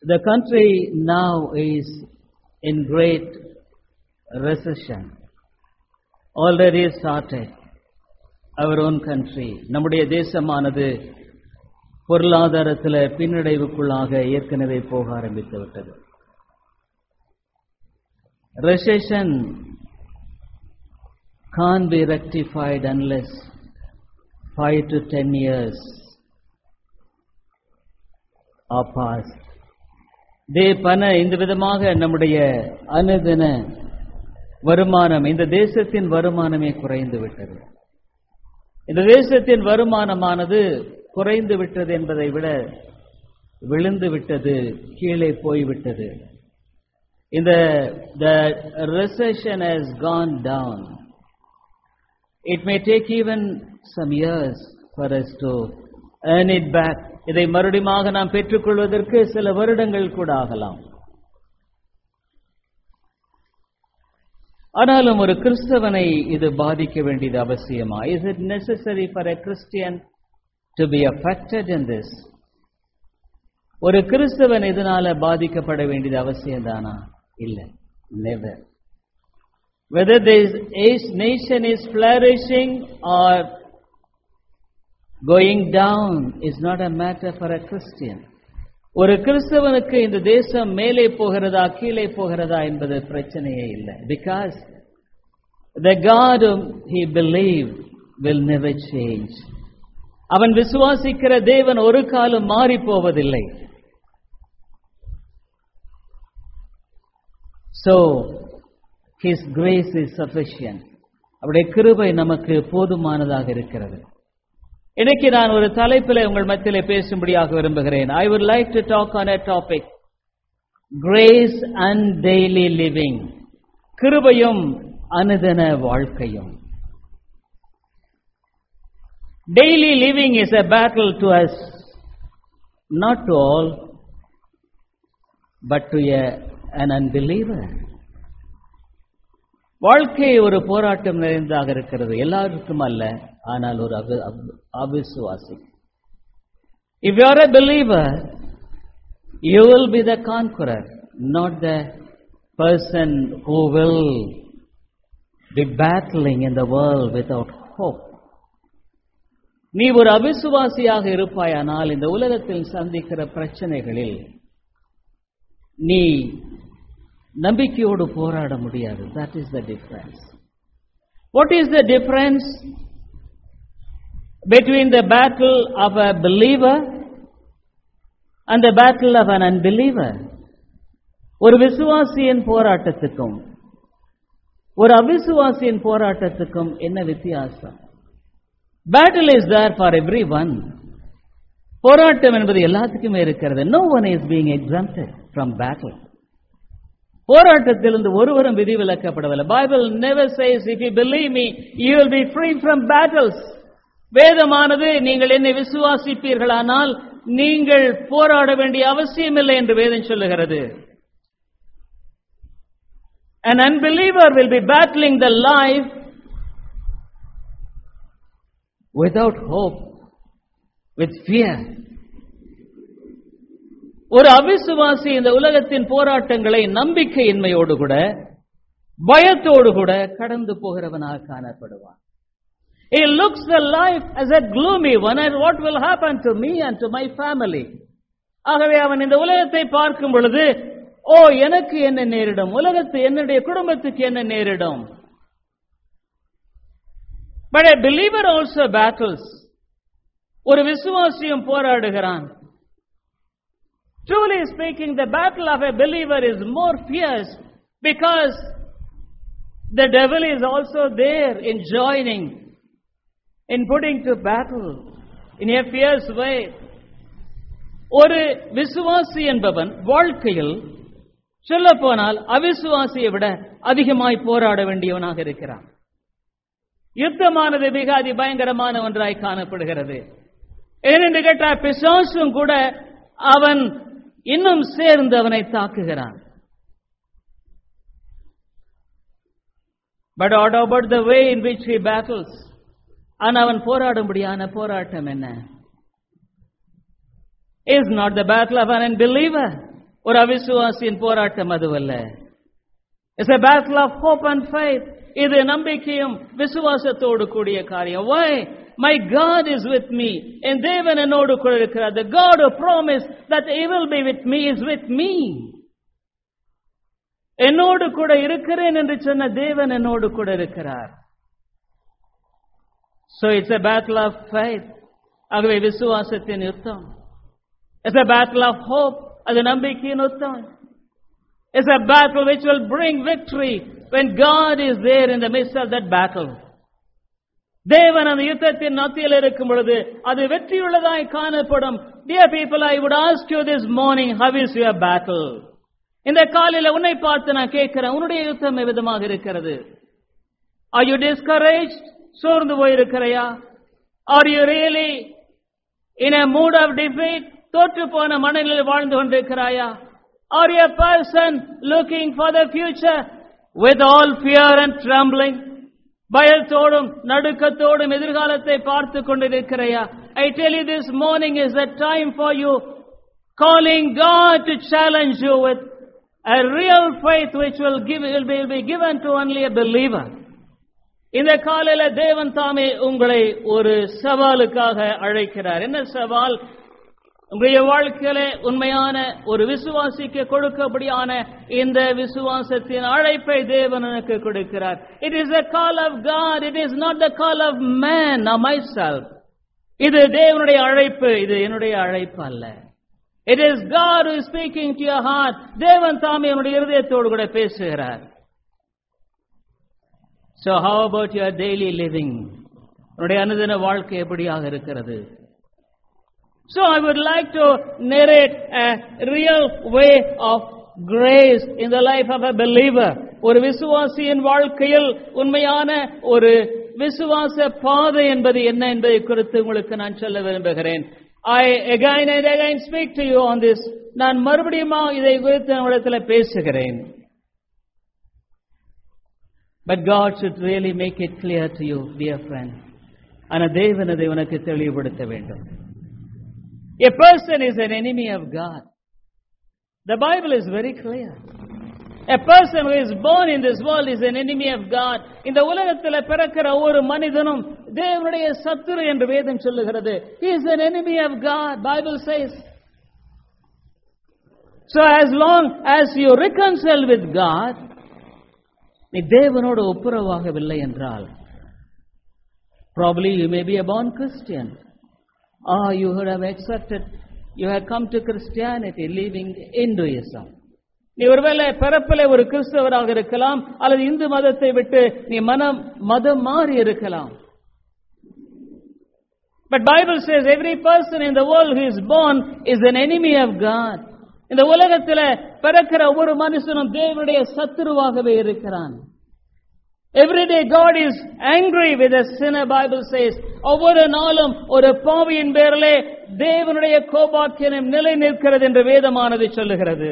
The country now is in great recession. Already started. Our own country. நம்முடைய தேசமானது பொருளாதாரத்தில் பின்னடைவுக்குள்ளாக ஏற்கனவே போக ஆரம்பித்து விட்டது recession can't be rectified unless five to ten years are passed. தே பண இந்த விதமாக நம்முடைய அனுதின வருமானம் இந்த தேசத்தின் வருமானமே குறைந்து விட்டது இந்த தேசத்தின் வருமானமானது குறைந்து விட்டது என்பதை விட விழுந்து விட்டது கீழே போய்விட்டது இந்த the recession has gone down. It may take even some years for us to earn it back. இதை மறுபடியுமாக நாம் பெற்றுக்கொள்வதற்கு சில வருடங்கள் கூட ஆகலாம் ஆனாலும் ஒரு கிறிஸ்தவனை இது பாதிக்க வேண்டியது அவசியமா is it necessary for a Christian to be affected in this ஒரு கிறிஸ்தவன் இதனால பாதிக்கப்பட வேண்டியது அவசியம்தானா இல்லை never whether this is- nation is flourishing or going down is not a matter for a Christian. ஒரு கிறிஸ்தவனுக்கு இந்த தேசம் மேலே போகிறதா கீழே போகிறதா என்பது பிரச்சனையே இல்லை because the God whom he believed will never change. அவன் விசுவாசிக்கிற தேவன் ஒரு காலம் மாறி போவதில்லை So, His grace is sufficient. அவருடைய கிருபை நமக்கு போதுமானதாக இருக்கிறது இன்னைக்கு நான் ஒரு தலைப்பில் உங்கள் மத்தியிலே பேசும்படியாக விரும்புகிறேன் ஐ would like to talk on a topic grace and daily living கிருபையும் அனுதின வாழ்க்கையும் daily living is a battle to us not to all but to a, an unbeliever வாழ்க்கை ஒரு போராட்டம் நிறைந்ததாக இருக்கிறது எல்லாருக்கும் அல்ல ஆனால் ஒரு அபி- அபி- அவிசுவாசி if you are a believer you will be the conqueror not the person who will be battling in the world without hope நீ ஒரு அவிசுவாசியாக இருப்பாயானால் இந்த உலகத்தில் சந்திக்கிற பிரச்சனைகளில் நீ நம்பிக்கையோடு போராட முடியாது that is the difference what is the difference between the battle of a believer and the battle of an unbeliever ஒரு விசுவாசியின் போராட்டத்துக்கும் ஒரு அவிசுவாசியின் போராட்டத்துக்கும் என்ன வித்தியாசம் battle is there for everyone போராட்டம் என்பது எல்லாத்துக்குமே இருக்கிறது no one is being exempted from battle போராட்டத்திலிருந்து ஒருவரும் விதிவிலக்கப்படவில்லை Bible never says if you believe me you will be free from battles வேதமானது நீங்கள் என்னை விசுவாசிப்பீர்களானால் நீங்கள் போராட வேண்டிய அவசியமில்லை என்று வேதம் சொல்லுகிறது An unbeliever will be battling the life without hope, with fear. ஒரு அவிசுவாசி இந்த உலகத்தின் போராட்டங்களை நம்பிக்கையின்மையோடு கூட பயத்தோடு கூட கடந்து போகிறவனாக காணப்படுவான் He looks the life as a gloomy one and what will happen to me and to my family. ஆகவே அவன் இந்த உலகத்தை பார்க்கும் பொழுது ஓ எனக்கு என்ன நேரிடும் உலகத்து என்னுடைய குடும்பத்துக்கு என்ன நேரிடும் But a believer also battles. ஒரு விசுவாசியும் போராடுகிறான் Truly speaking, the battle of a believer is more fierce because the devil is also there in joining, in putting to battle in a fierce way. ஒரு விசுவாசி என்பவன் வாழ்க்கையில் சொல்லப்போனால் அவிசுவாசியை விட அதிகமாய் போராட வேண்டியவனாக இருக்கிறான் யுத்தமானது மிக அதிபயங்கரமான ஒன்றாய் காணப்படுகிறது ஏனென்று கேட்டால் பிசாசும் கூட அவன் இன்னும் சேர்ந்து அவனை தாக்குகிறான் but what about the way in which he battles ஆனா அவன் போராடும்படியான போராட்டம் என்ன is not the battle of an unbeliever ஒரு அவிசுவாசியின் போராட்டம் அதுவல்ல it's a battle of hope and faith இது நம்பிக்கையும் விசுவாசத்தோடு கூடிய காரியம் why my god is with me என் தேவன் என்னோடு கூட இருக்கிறார் the god who promised that he will be with me is with me என்னோடு கூட இருக்கிறேன் என்று சொன்ன தேவன் என்னோடு கூட இருக்கிறார் so it's a battle of faith ஆகவே விசுவாசத்தின் யுத்தம் it's a battle of hope அது நம்பிக்கையின் யுத்தம் It's a battle which will bring victory when God is there in the midst of that battle. தேவன் அந்த யுத்தத்தின் மத்தியில் இருக்கும் பொழுது அது வெற்றியுள்ளதாய் காணப்படும் Dear people, I would ask you this morning, how is your battle? இந்த காலையில உன்னை பார்த்து நான் கேட்கிறேன் உன்னுடைய யுத்தம் விதமாக இருக்கிறது Are you discouraged? சோர்ந்து போயிருக்கிறையா Are you really in a mood of defeat? தோற்று போன மனநிலையில் வாழ்ந்து கொண்டிருக்கிறாயா Are you a person looking for the future with all fear and trembling? பயத்தோடும் நடுக்கத்தோடும் எதிர்காலத்தை பார்த்து கொண்டிருக்கிறையா I tell you this morning is the time for you calling God to challenge you with a real faith which will give will be, will be given to only a believer. இந்த காலையில தேவன் தாமே உங்களை ஒரு சவாலுக்காக அழைக்கிறார் என்ன சவால் உங்களுடைய வாழ்க்கையில உண்மையான ஒரு விசுவாசிக்கு கொடுக்கபடியான இந்த விசுவாசத்தின் அழைப்பை தேவன் எனக்கு கொடுக்கிறார் it is a call of God it is not the call of man or myself இது தேவனுடைய அழைப்பு இது என்னுடைய அழைப்பு அல்ல it is God who is speaking to your heart தேவன் தாமே என்னுடைய இருதயத்தோடு கூட பேசுகிறார் so how about your daily living உன்னுடைய அனுதின வாழ்க்கை எப்படியாக இருக்கிறது So I would like to narrate a real way of grace in the life of a believer. ஒரு விசுவாசியின் வாழ்க்கையில் உண்மையான ஒரு விசுவாச பாதை என்பது என்ன என்பதை குறித்து உங்களுக்கு நான் சொல்ல விரும்புகிறேன் I again and again speak to you on this. நான் மறுபடியும் இதை குறித்து நம்மிடத்தில் பேசுகிறேன் But God should really make it clear to you, dear friend. ஆனா தேவன் அதை உனக்கு தெளிவுபடுத்த வேண்டும் A person is an enemy of God. The Bible is very clear. A person who is born in this world is an enemy of God. இந்த உலகத்தில் பிறக்கிற ஒரு மனிதனும் தேவனுடைய சத்துரு என்று வேதம் சொல்லுகிறது. He is an enemy of God. Bible says. So as long as you reconcile with God, நீ தேவனோடு ஒப்புரவாகவில்லை என்றால் probably you may be a born Christian. Ah, you would have accepted, you have come to Christianity, leaving Hinduism. நீ ஒருவேளை பிறப்பிலே ஒரு கிறிஸ்தவராக இருக்கலாம் அல்லது இந்து மதத்தை விட்டு நீ மனம் மதம் மாறி இருக்கலாம் But Bible says every person in the world who is born is an enemy of God. இந்த உலகத்தில் பிறக்கிற ஒவ்வொரு மனுஷனும் தேவனுடைய சத்துருவாகவே இருக்கிறான் Every day God is angry with a sinner, Bible says. ஒவ்வொரு நாளும் ஒரு பாவியின் பேரிலே தேவனுடைய கோபாக்கியம் நிலை நிற்கிறது என்று வேதமானது சொல்லுகிறது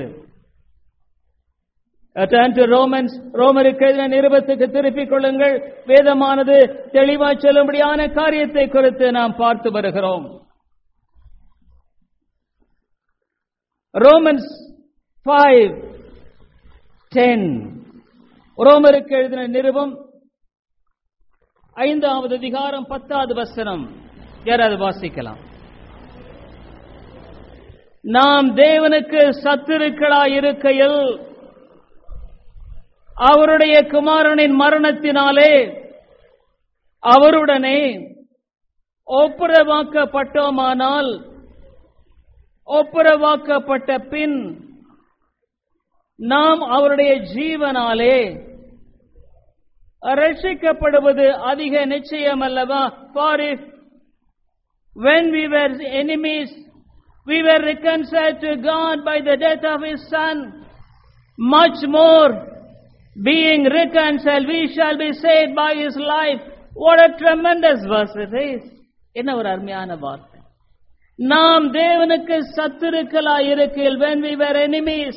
Turn to Romans, ரோமருக்கு எழுதின நிருபத்துக்கு திருப்பிக் கொள்ளுங்கள் வேதமானது தெளிவாய் சொல்லும்படியான காரியத்தை குறித்து நாம் பார்த்து வருகிறோம் ரோமன்ஸ் ஃபைவ் டென் ரோமருக்கு எழுதின நிருபம் ஐந்தாவது அதிகாரம் பத்தாவது வசனம் யாராவது வாசிக்கலாம் நாம் தேவனுக்கு சத்துருக்களாய் இருக்கையில் அவருடைய குமாரனின் மரணத்தினாலே அவருடனே ஒப்புரவாக்கப்பட்டோமானால் ஒப்புரவாக்கப்பட்ட பின் நாம் அவருடைய ஜீவனாலே ரட்சிக்கப்படுவது அதிக நிச்சயம் அல்லவா for if when we were enemies we were reconciled to God by the death of his son much more being reconciled we shall be saved by his life what a tremendous verse it is என்ன ஒரு அருமையான வார்த்தை நாம் தேவனுக்கு சத்துருக்களாய் இருக்கையில் when we were enemies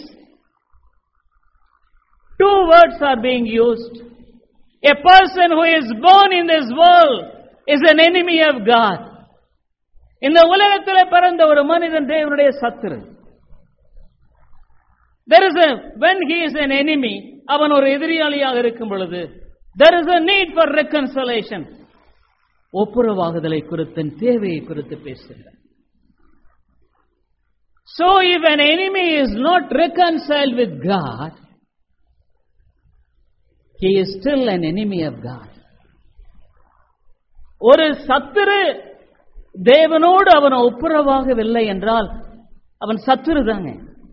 two words are being used a person who is born in this world is an enemy of God இந்த உலகத்தில் பிறந்த ஒரு மனிதன் தேவனுடைய சத்துரு There is a, when he is an enemy, அவன் ஒரு எதிரியாளியாக இருக்கும் பொழுது there is a need for reconciliation. ஒப்புரவாகுதலை குறித்த தேவையை குறித்து பேசுகிறார் So if an enemy is not reconciled with God, he is still an enemy of God. ஒரு சத்துரு தேவனோடு அவன் ஒப்புரவாகவில்லை என்றால் அவன் சத்துரு தாங்க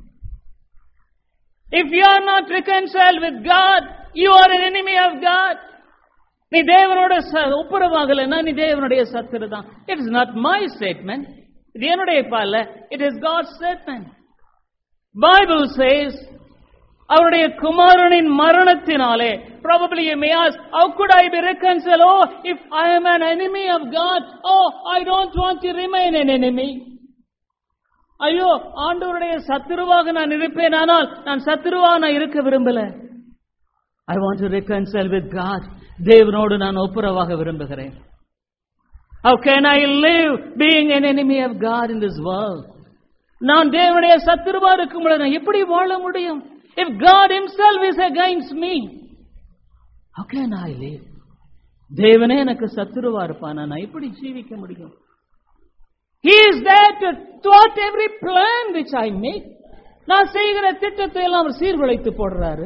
If you are not reconciled with God, you are an enemy of God. நீ தேவனோட ச- ஒப்புரவாகலைன்னா நீ தேவனுடைய சத்துரு தான் it is not my statement இது என்னுடைய பால்ல it is God statement Bible says அவருடைய குமாரனின் மரணத்தினாலே probably you may ask how could i be reconciled oh if i am an enemy of god oh i don't want to remain an enemy ஐயோ ஆண்டவருடைய சத்துருவாக நான் இருப்பேன் ஆனால் நான் சத்துருவா நான் இருக்க விரும்பல I want to reconcile with God தேவனோடு நான் ஒப்புரவாக விரும்புகிறேன் How can I live being an enemy of God in this world? நான் தேவனுடைய சத்துருவா இருக்கும் பொழுது நான் எப்படி வாழ முடியும் If God himself is against me, how can I live? தேவனே எனக்கு சத்துருவா இருப்பானா நான் எப்படி ஜீவிக்க முடியும் He is there to thwart every plan which I make. நான் செய்கிற திட்டத்தை எல்லாம் அவர் சீர்குலைத்து போடுறாரு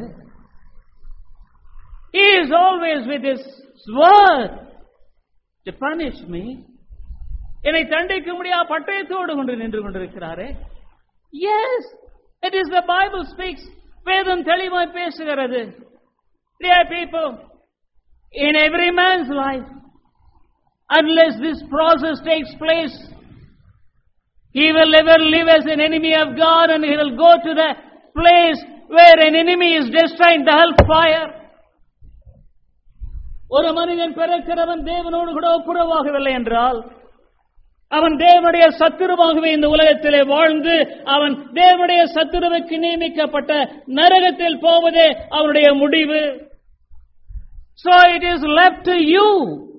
He is always with his word to punish me. என்னை தண்டிக்க முடியா பட்டயத்தோடு கொண்டு நின்று கொண்டிருக்கிறாரே yes it is the Bible speaks வேதம் தெளிவாய் பேசுகிறது Dear people, in every man's life, unless this process takes place, he will never live as an enemy of God and he will go to the place where an enemy is destined, the hellfire. ஒரு மனிதன் பிறக்கிறவன் தேவனோடு கூட ஒப்புரவாகவில்லை என்றால் அவன் தேவனுடைய சத்துருவாகவே இந்த உலகத்திலே வாழ்ந்து அவன் தேவனுடைய சத்துருவுக்கு நியமிக்கப்பட்ட நரகத்தில் போவதே அவனுடைய முடிவு So it is left to you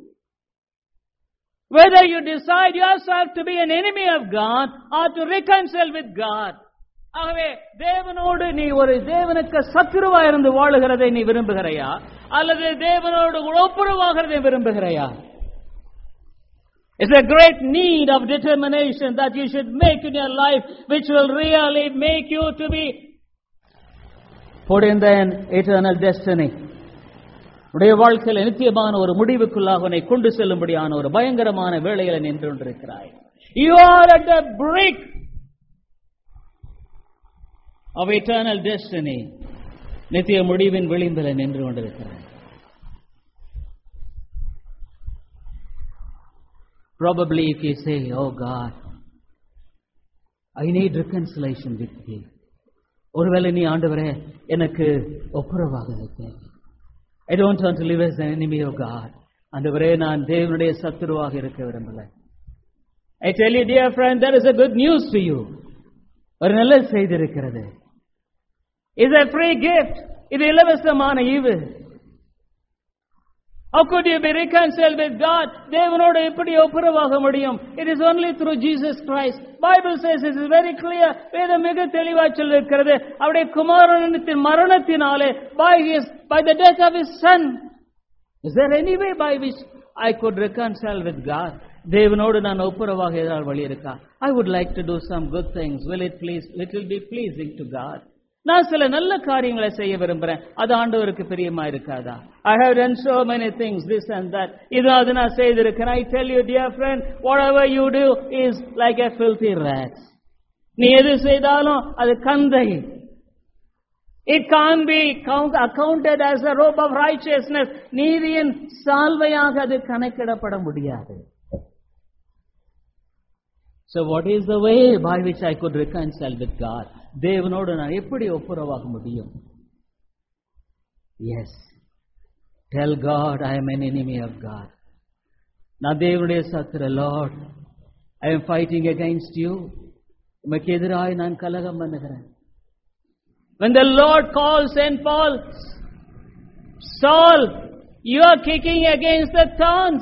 whether you decide yourself to be an enemy of God or to reconcile with God. ஆகவே தேவனோடு நீ ஒரு தேவனுக்கு சத்துருவா இருந்து வாழுகிறதை நீ விரும்புகிறாயா அல்லது தேவனோடு ஒப்புரவாகிறதை விரும்புகிறாயா It's a great need of determination that you should make in your life which will really make you to be put in an eternal destiny. உடைய வாழ்க்கையில் நித்தியமான ஒரு முடிவுக்குள்ளாக உன்னை கொண்டு செல்லும்படியான ஒரு பயங்கரமான வேளையில நின்று கொண்டிருக்கிறாய் You are at the brink of eternal destiny. நித்திய முடிவின் விளிம்பில் நின்று கொண்டிருக்கிறாய் Probably if you say, Oh God, I need reconciliation with thee. ஒருவேளை நீ ஆண்டவரே எனக்கு ஒப்புரவாக இருக்கேன் I don't want to live as an enemy of God. ஆண்டவரே நான் தேவனுடைய சத்துருவாக இருக்க விரும்பல I tell you dear friend there is a good news to you. ஒரு நல்ல செய்தி இருக்கிறது is a free gift. இது இலவசமான ஈவு How could you be reconciled with God? தேவனோடு எப்படி ஒப்புரவாக முடியும் It is only through Jesus Christ. Bible says it is very clear. வேதம் மிக தெளிவாய் சொல்லிருக்கிறது அவருடைய குமாரனின் மரணத்தினாலே by his by the death of his son. Is there any way by which I could reconcile with God? தேவனோடு நான் ஒப்புரவாக ஏதாவது வழி இருக்கா I would like to do some good things. Will it please? It will be pleasing to God. நான் சில நல்ல காரியங்களை செய்ய விரும்புறேன் அது ஆண்டவருக்கு பிரியமா இருக்காதா I have done so many things this and that இது அது நான் செய்திருக்கேன் I tell you dear friend whatever you do is like a filthy rat நீ எது செய்தாலும் அது கந்தை it can be accounted as a robe of righteousness நீதியின் சால்வையாக அது கணக்கிடப்பட முடியாது So what is the way by which I could reconcile with God? தேவனோடு நான் எப்படி ஒப்புரவாக முடியும் yes tell God I am an enemy of God நான் தேவனுடைய சத்துரு Lord I am fighting against you உமக்கு எதிராய் நான் கலகம் பண்ணுகிறேன் When the Lord calls St. Paul, Saul, you are kicking against the thorns.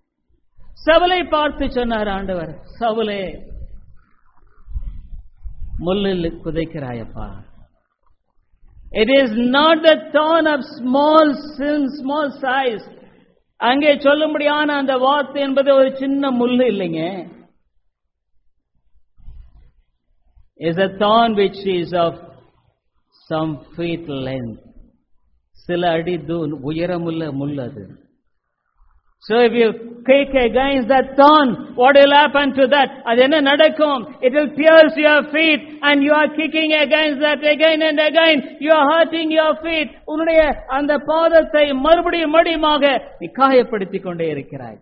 சவுலை பார்த்து சொன்னார் ஆண்டவர் சவுலே முள்ளில் குதைக்கிறாயப்பா It is not the thorn of small sin, small size. அங்கே சொல்லும்படியான அந்த வார்த்தை என்பது ஒரு சின்ன முள்ளு இல்லைங்க is a thorn which is of some feet length. சில அடி தூ உயரமுள்ள முள் அது So if you kick against that thorn, what will happen to that? அது என்ன நடக்கும்? It will pierce your feet and you are kicking against that again and again. You are hurting your feet. உன்னுடைய அந்த பாதத்தை மறுபடியும் மறுபடியுமாக நீ காயப்படுத்திக் கொண்டே இருக்கிறாய்.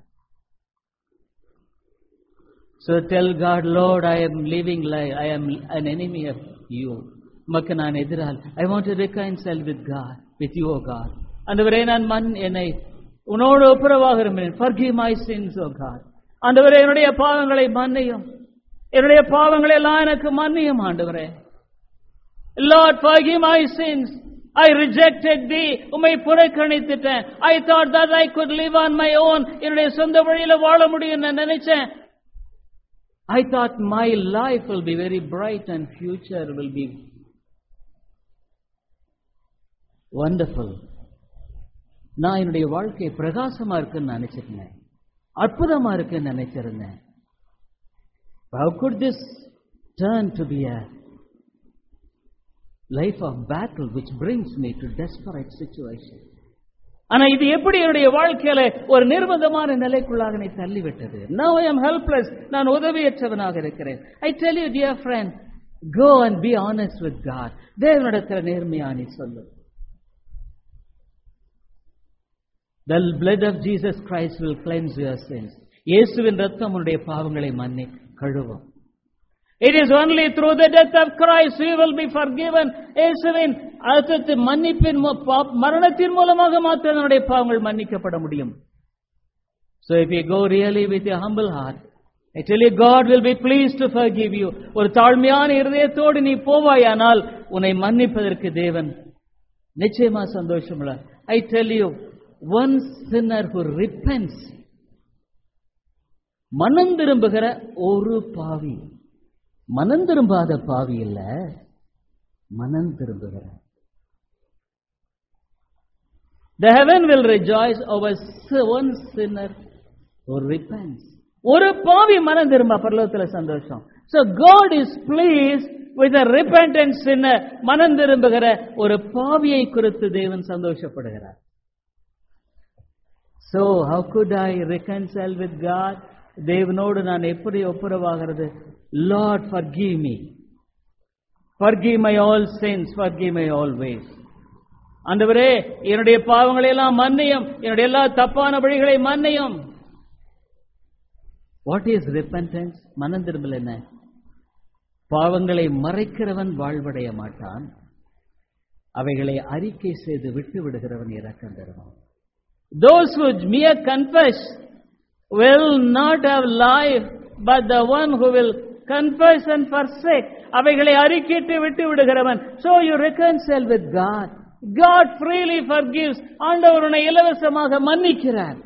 So tell God, Lord, I am living like I am an enemy of you. உமக்கு நான் எதிரால் I want to reconcile with God, with you, O God. அந்தவரே நான் மண் என்னை உன்னோடு ஒப்புரவாக இருந்தேன் forgive my sins o god ஆண்டவரே என்னுடைய பாவங்களை மன்னியும் என்னுடைய பாவங்களை எல்லாம் எனக்கு மன்னியும் ஆண்டவரே Lord forgive my sins I rejected thee உம்மை புறக்கணித்துட்டேன் I thought that I could live on my own என்னுடைய சொந்த வழியில வாழ முடியும் நான் நினைச்சேன் I thought my life will be very bright and future will be wonderful நான் என்னுடைய வாழ்க்கை பிரகாசமா இருக்குன்னு நினைச்சிருந்தேன் அற்புதமா இருக்குன்னு நினைச்சிருந்தேன் How could this turn to be a life of battle which brings me to desperate situation? ஆனா இது எப்படி என்னுடைய வாழ்க்கையில ஒரு நிர்பந்தமான நிலைக்குள்ளாக என்னை தள்ளிவிட்டது Now I am helpless நான் உதவியற்றவனாக இருக்கிறேன் I tell you dear friend go and be honest with God தேவனிடத்தில் நேர்மையா நீ சொல்லு The blood of Jesus Christ will cleanse your sins. இயேசுவின் ரத்தம் உன்னுடைய பாவங்களை மன்னி கழுவும் It is only through the death of Christ we will be forgiven. இயேசுவின் அழுத்தத்து மன்னிப்பின் மூ- பா- மரணத்தின் மூலமாக மாத்திரம் நம்முடைய பாவங்கள் மன்னிக்கப்பட முடியும் So if you go really with a humble heart, I tell you God will be pleased to forgive you. ஒரு தாழ்மையான இருதயத்தோடு நீ போவாயானால் உன்னை மன்னிப்பதற்கு தேவன் நிச்சயமா சந்தோஷமுள்ள I tell you one sinner who repents மனம் திரும்புகிற ஒரு பாவி மனம் திரும்பாத பாவி இல்ல மனம் திரும்புகிற The heaven will rejoice over si- one sinner who repents. ஒரு பாவி மனம் திரும்ப பரலோகத்துல சந்தோஷம் So God is pleased with a repentant sinner மனம் திரும்புகிற ஒரு பாவியை குறித்து தேவன் சந்தோஷப்படுகிறார் So how could I reconcile with God? தேவனோடு நான் எப்படி ஒப்புரவாகிறது Lord forgive me. Forgive my all sins, forgive my all ways. ஆண்டவரே என்னுடைய பாவங்களை எல்லாம் மன்னியும் என்னுடைய எல்லா தப்பான வழிகளை மன்னியும் வாட் இஸ் repentance மனம் திரும்பல் என்ன பாவங்களை மறைக்கிறவன் வாழ்வடைய மாட்டான் அவைகளை அறிக்கை செய்து விட்டு விடுகிறவன் இரக்கம் தருவான் Those who mere confess will not have life, but the one who will confess and forsake. அவைகளை அறிக்கையிட்டு விட்டு விடுகிறவன் So you reconcile with God. God freely forgives. ஆண்டவர் உன்னை இலவசமாக மன்னிக்கிறார்.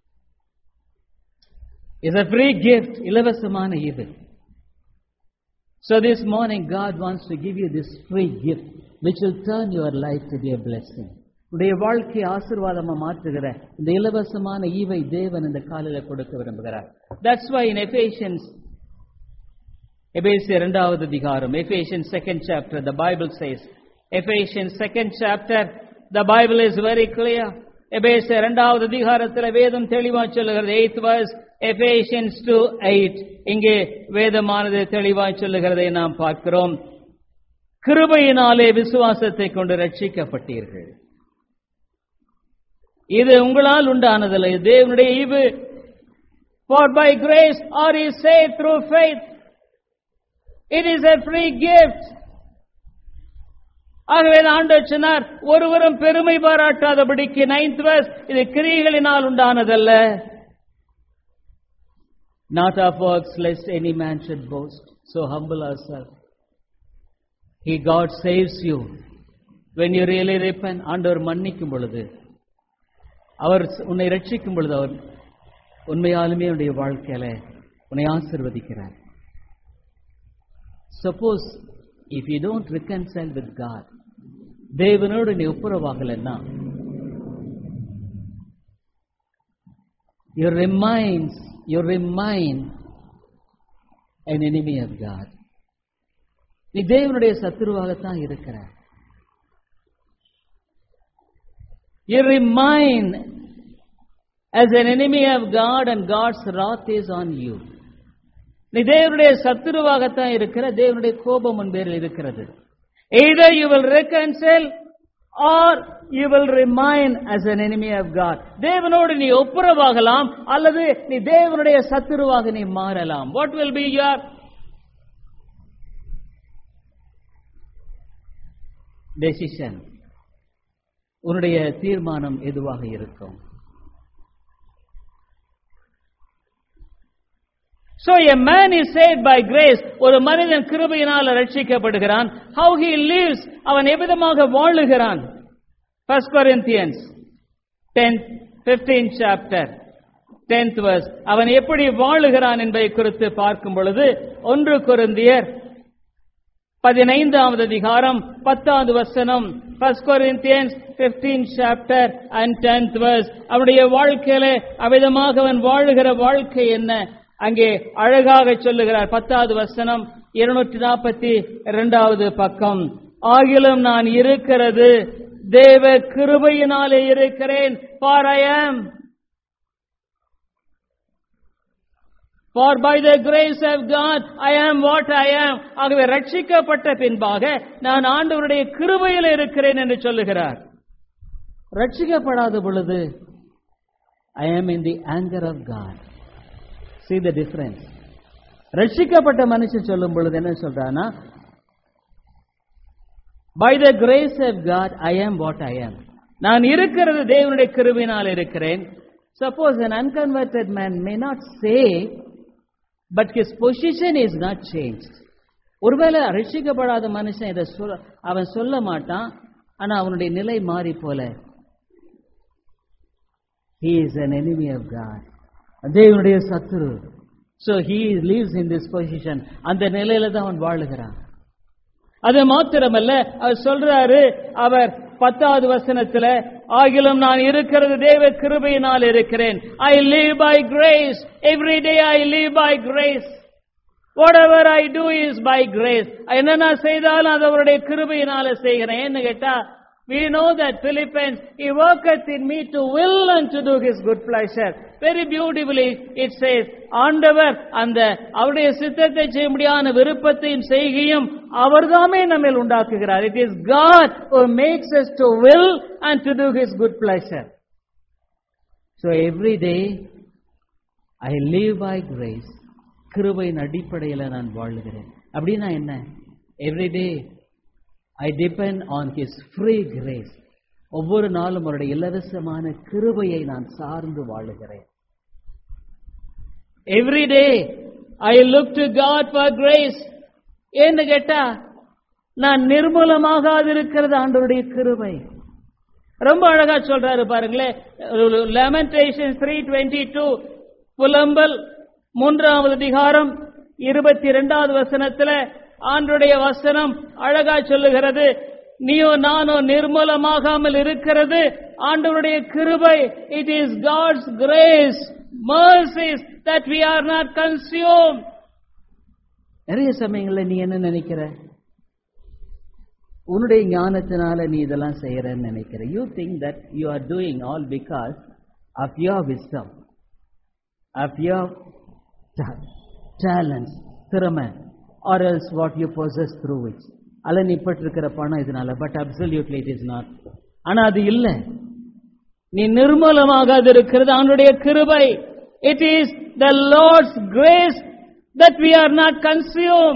Is a free gift, இலவசமான ஈவு. So this morning God wants to give you this free gift which will turn your life to be a blessing. உடைய வாழ்க்கையை ஆசீர்வாதமா மாற்றுகிற இந்த இலவசமான ஈவை தேவன் இந்த காலையில கொடுக்க விரும்புகிறார் That's why in Ephesians எபேசிய இரண்டாவது அதிகாரம் Ephesians second chapter the Bible says Ephesians second chapter the Bible is very clear எபேசிய இரண்டாவது அதிகாரத்தில் வேதம் தெளிவா சொல்லுகிறது எய்த் verse Ephesians 2 8 இங்கே வேதமானது தெளிவாய் சொல்லுகிறதை நாம் பார்க்கிறோம் கிருபையினாலே விசுவாசத்தை கொண்டு ரட்சிக்கப்பட்டீர்கள் இது உங்களால் உண்டானதில்லை இது தேவனுடைய ஈவு For by grace are ye saved through faith. It is a free gift. ஆகவே ஆண்டவர் சொன்னார் ஒருவரும் பெருமை பாராட்டாதபடிக்கு நைன்த் verse இது கிரியைகளினால் உண்டானதல்ல Not of works lest any man should boast. So humble ourselves. He God saves you. When you really repent, ஆண்டவர் மன்னிக்கும் பொழுது அவர் உன்னை ரட்சிக்கும் பொழுது அவர் உண்மையாலுமே உன்னுடைய வாழ்க்கையில உன்னை ஆசிர்வதிக்கிறார் suppose if you don't reconcile with God தேவனோடு நீ ஒப்புரவாகலைன்னா you remains you remain an enemy of God நீ தேவனுடைய சத்துருவாகத்தான் இருக்கிற you remain as an enemy of God and God's wrath is on you நீ தேவனுடைய சத்துருவாகத்தான் இருக்கிற தேவனுடைய கோபம் உன் பேரில் இருக்கிறது either you will reconcile or you will remain as an enemy of God தேவனோடு நீ ஒப்புரவாகலாம் அல்லது நீ தேவனுடைய சத்துருவாக நீ மாறலாம் what will be your decision உன்னுடைய தீர்மானம் எதுவாக இருக்கும் So a man is saved by grace. ஒரு மனிதன் கிருபையினால் ரட்சிக்கப்படுகிறான். How he lives, அவன் எவ்விதமாக வாழுகிறான். First Corinthians 10th 15th chapter 10th verse. அவன் எப்படி வாழுகிறான் என்பதை குறித்து பார்க்கும் பொழுது ஒன்று கொரிந்தியர் பதினைந்தாவது அதிகாரம் பத்தாவது வசனம் First Corinthians 15th chapter and 10th verse. அவனுடைய வாழ்க்கையில அவ்விதமாக அவன் வாழுகிற வாழ்க்கை என்ன அங்கே அழகாக சொல்லுகிறார் பத்தாவது வசனம் இருநூற்றி நாற்பத்தி இரண்டாவது பக்கம் ஆகிலும் நான் இருக்கிறது தேவ கிருபையினாலே இருக்கிறேன் for I am for by the grace of God I am what ஐ ஆம் ஆகவே ரட்சிக்கப்பட்ட பின்பாக நான் ஆண்டவருடைய கிருபையில் இருக்கிறேன் என்று சொல்லுகிறார் ரட்சிக்கப்படாத பொழுது I am in the anger of God see the difference ரட்சிக்கப்பட்ட மனுஷன் சொல்லும் பொழுது என்ன சொல்றானா by the grace of god i am what i am நான் இருக்கிறது தேவனுடைய கிருபையினால் இருக்கிறேன் suppose an unconverted man may not say but his position is not changed ஒருவேளை ரட்சிக்கப்படாத மனுஷன் இதை சொல்ல அவன் சொல்ல மாட்டான் ஆனா அவனுடைய நிலை மாறி போல he is an enemy of god தேவனுடைய சத்துரு so he lives in this position அந்த நிலையில தான் அவன் வாழுகிறான் அது மாத்திரமல்ல அவர் சொல்றாரு அவர் பத்தாவது வசனத்துல ஆகிலும் நான் இருக்கிறது தேவ கிருபையினால் இருக்கிறேன் ஐ live by grace every day i live by grace whatever i do is by grace என்ன நான் செய்தாலும் அது அவருடைய கிருபையினால செய்கிறேன் ஏன்னு கேட்டா We know that Philippians, He worketh in me to will and to do His good pleasure. Very beautifully it says, ஆண்டவர் அந்த அவருடைய சித்தத்தை செய்ய முடியாத விருப்பத்தையும் செய்கையும் அவர்தாமே நம்மில் உண்டாக்குகிறார் it is God who makes us to will and to do His good pleasure. So every day I live by grace. கிருபையின் அடிப்படையில் நான் வாழுகிறேன் அப்படின்னா என்ன every day I depend on his free grace ஒவ்வொரு நாளும் அவருடைய இலவசமான கிருபையை நான் சார்ந்து வாழுகிறேன் every day I look to God for grace ஏன்னு கேட்டா நான் நிர்மூலமாகாதிருக்கிறது ஆண்டவருடைய கிருபை ரொம்ப அழகா சொல்றாரு பாருங்களேன் லெமன்டேஷன் த்ரீ டுவெண்ட்டி டூ புலம்பல் மூன்றாவது அதிகாரம் இருபத்தி இரண்டாவது வசனத்துல ஆண்டுடைய வசனம் அழகா சொல்லுகிறது நீயோ நானோ நிர்மூலமாகாமல் இருக்கிறது ஆண்டவருடைய கிருபை it is God's grace mercies that we are not consume நிறைய சமயங்கள்ல நீ என்ன நினைக்கிற உன்னுடைய ஞானத்தினால நீ இதெல்லாம் செய்யறன்னு நினைக்கிற you think that you are doing all because of your wisdom of your talents திறமை or else what you possess through which அல்ல நீ இருக்கிற பணம் இதனால but absolutely it is not ஆனா அது இல்ல நீ நிர்மூலமாகாது இருக்கிறது அவனுடைய கிருபை it is the Lord's grace that we are not consume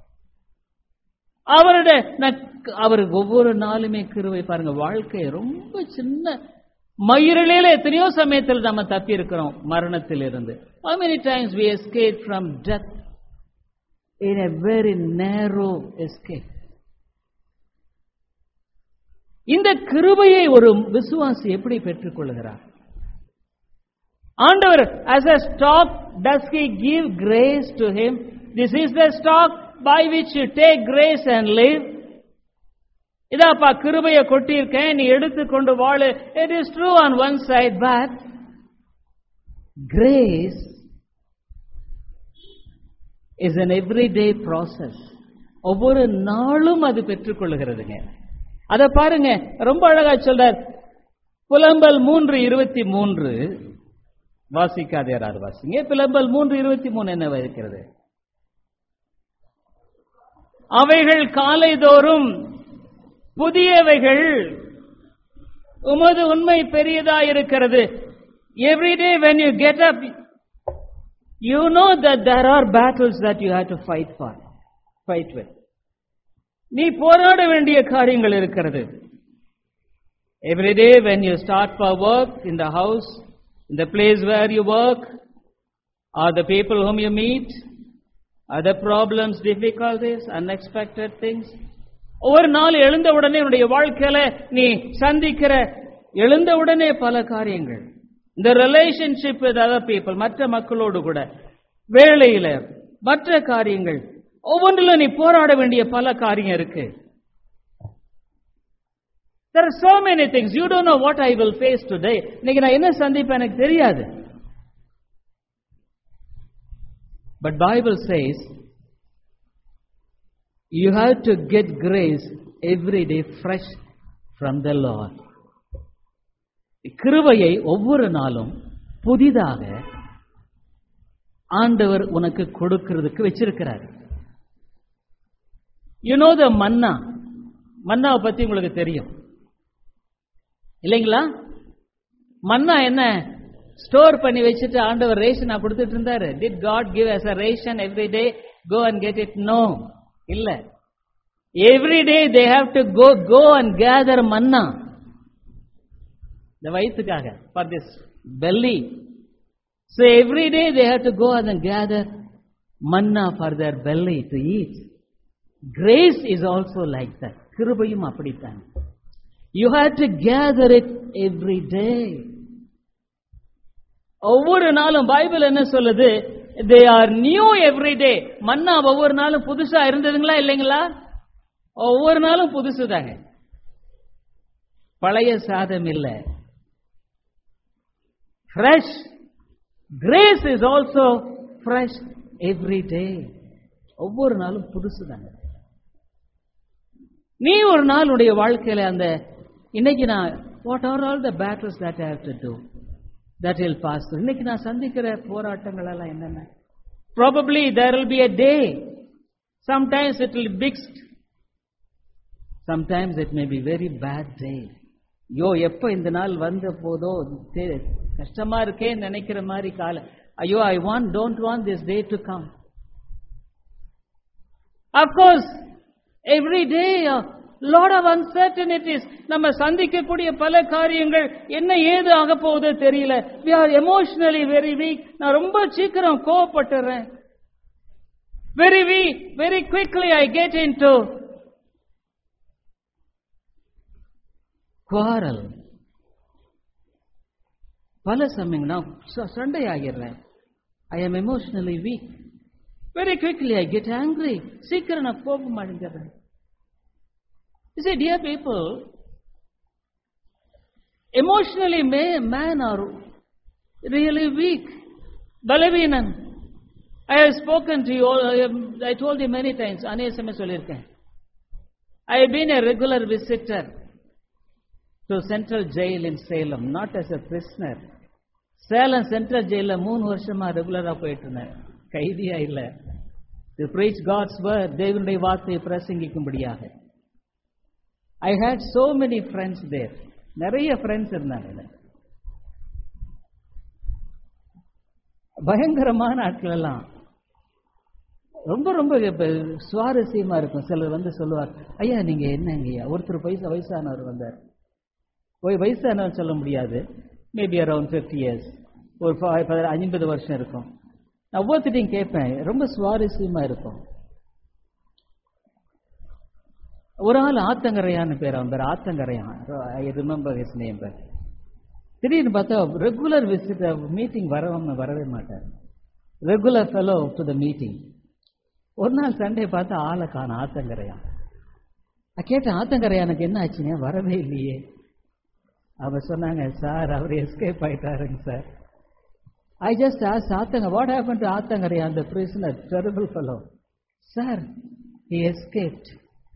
அவருடைய அவர் ஒவ்வொரு நாளுமே கிருவை பாருங்க வாழ்க்கை ரொம்ப சின்ன மயிரிழையில எத்தனையோ சமயத்தில் நம்ம தப்பி இருக்கிறோம் மரணத்தில் இருந்து how many times we escaped from death in a very narrow escape இந்த கிருபையை ஒரு விசுவாசி எப்படி பெற்றுக்கொள்கிறார் ஆண்டவர் as a stock does he give grace to him this is the stock by which you take grace and live. இதாப்பா கிருபையை கொட்டியிருக்கேன் நீ எடுத்துக்கொண்டு வாழு it is true on one side but grace is an everyday process ஒவ்வொரு நாளும் அது பெற்றுக்கொள்ளுகிறதுங்க அத பாருங்க ரொம்ப அழகா சொல்றார் புலம்பல் மூன்று இருபத்தி மூன்று வாசிக்காத யாராவது வாசிங்க புலம்பல் மூன்று இருபத்தி மூணு என்ன இருக்கிறது அவைகள் காலைதோறும் புதியவைகள் உமது உண்மை பெரியதா இருக்கிறது everyday when you get up you know that there are battles that you have to fight for fight with நீ போராட வேண்டிய காரியங்கள் இருக்கிறது every day when you start for work in the house in the place where you work or the people whom you meet other problems difficulties unexpected things ஒவ்வொரு நாள் எழுந்த உடனே உன்னுடைய வாழ்க்கையில நீ சந்திக்கிற எழுந்த உடனே பல காரியங்கள் இந்த ரிலேஷன்ஷிப் வித் அதர் பீப்புள் மற்ற மக்களோடு கூட வேலையில மற்ற காரியங்கள் ஒவ்வொன்றிலும் நீ போராட வேண்டிய பல காரியம் இருக்கு There are so many things. You don't know what I will face today. இன்னைக்கு நான் என்ன சந்திப்பேன் எனக்கு தெரியாது. But Bible says you have to get grace every day fresh from the Lord. கிருபையை ஒவ்வொரு நாளும் புதிதாக ஆண்டவர் உனக்கு கொடுக்கிறதுக்கு வச்சிருக்கிறார் யூ நோ த மன்னா மன்னாவை பத்தி உங்களுக்கு தெரியும் இல்லைங்களா மன்னா என்ன ஸ்டோர் பண்ணி வச்சுட்டு ஆண்டவர் ரேஷனா கொடுத்துட்டு இருந்தாரு did God give us a ration every day go and get it no இல்ல every day they have to go go and gather manna இந்த வயிற்றுக்காக for this belly so every day they have to go and gather manna for their belly to eat grace is also like that கிருபையும் அப்படித்தான் you have to gather it every day ஒவ்வொரு நாளும் Bible என்ன சொல்லுது they are new every day manna ஒவ்வொரு நாளும் புதுசா இருந்ததுங்களா இல்லைங்களா ஒவ்வொரு நாளும் புதுசு தாங்க பழைய சாதம் இல்ல fresh grace is also fresh every day ஒவ்வொரு நாளும் புதுசு தாங்க நீ ஒரு நாள் உடைய வாழ்க்கையில அந்த இன்னைக்கு நான் what are all the battles that have to do that will pass இன்னைக்கு நான் சந்திக்கிற போராட்டங்கள் எல்லாம் என்னென்ன probably there will be a day sometimes it will fixed sometimes it may be very bad day ஐயோ எப்போ இந்த நாள் வந்த போதோ தெ- கஷ்டமா இருக்கேன்னு நினைக்கிற மாதிரி கால ஐயோ I want don't want this day to come of course every day lot of uncertainties நம்ம சந்திக்கக்கூடிய பல காரியங்கள் என்ன ஏது ஆக போகுதோ தெரியல we are emotionally very weak நான் ரொம்ப சீக்கிரம் கோவப்பட்டுறேன் very weak very quickly I get into quarrel பல சமயம் நான் ச- சண்டை ஆகிடுறேன் I am emotionally weak very quickly I get angry சீக்கிரம் நான் கோபம் அடைஞ்சிடுறேன் You see, dear people, emotionally may, man are really weak. பலவீனம் I have spoken to you all, I, have, I told you many times, அநேசமே சொல்லியிருக்கேன் I have been a regular visitor to Central Jail in Salem, not as a prisoner. Salem central ஜெயில மூணு வருஷமா ரெகுலரா போயிட்டு இருந்தேன் கைதியா இல்ல to preach God's word தேவனுடைய வார்த்தையை பிரசங்கிக்கும்படியாக I had so many friends there நிறைய ஃப்ரெண்ட்ஸ் இருந்தாங்க எனக்கு. பயங்கரமான ஆட்கள் எல்லாம் ரொம்ப ரொம்ப இப்ப சுவாரஸ்யமா இருக்கும் சிலர் வந்து சொல்லுவார் ஐயா நீங்க என்னங்கய்யா ஒருத்தர் வயசு வயசானவர் வந்தார் போய் வயசானவர் சொல்ல முடியாது மேபி அரௌண்ட் ஃபிஃப்டி இயர்ஸ் ஒரு ஃபா- பதி- ஐம்பது வருஷம் இருக்கும் நான் ஒவ்வொருத்திட்டையும் கேட்பேன் ரொம்ப சுவாரஸ்யமா இருக்கும் ஒரு ஆள் ஆத்தங்கரையான்னு பேர் அவன் பேர் Aathangaraiyan I remember his name பேர் திடீர்னு பார்த்தா ரெகுலர் விசிட் மீட்டிங் வரவங்க வரவே மாட்டார் regular fellow to the meeting ஒரு நாள் சண்டே பார்த்தா ஆளை காணும் ஆத்தங்கரையான் நான் கேட்டேன் ஆத்தங்கரையானுக்கு என்ன ஆச்சுங்க வரவே இல்லையே அவ சொன்னாங்க சார் அவர் எஸ்கேப் ஆயிட்டாருங்க சார் ஐ ஜஸ்ட் ஆஸ் ஆத்தங்க வாட் ஹேப்பன் டு ஆத்தங்கரையா அந்த prisoner terrible fellow sir he escaped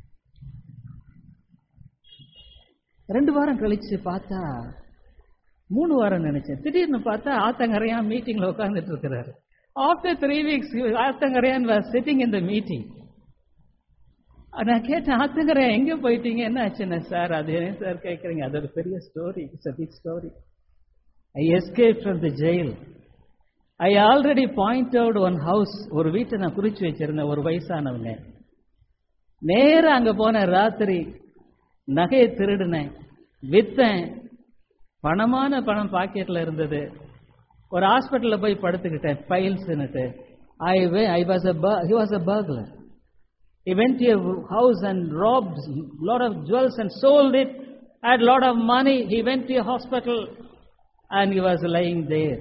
ரெண்டு வாரம் கழிச்சு பார்த்தா மூணு வாரம் நினைச்சேன் திடீர்னு பார்த்தா ஆத்தங்கரையான் மீட்டிங்ல உட்கார்ந்துட்டு இருக்கிறாரு after three weeks Aathangaraiyan was sitting in the meeting நான் கேட்டேன் ஆத்தங்கரையா எங்க போயிட்டீங்க என்ன ஆச்சுன்னு சார் அது என்ன சார் கேட்குறீங்க அது ஒரு பெரிய story it's a big story I escape from the jail I already point out one house ஒரு வீட்டை நான் குறிச்சு வச்சிருந்தேன் ஒரு வயசானவங்க நேரா அங்க போன ராத்திரி நகையை திருடினேன் வித்தேன் பணமான பணம் பாக்கெட்ல இருந்தது ஒரு ஹாஸ்பிட்டல்ல போய் படுத்துக்கிட்டேன் ஃபைல்ஸ்னுட்டு I way I was a he was a burglar He went to a house and robbed lot of jewels and sold it, had lot of money. He went to a hospital and he was lying there.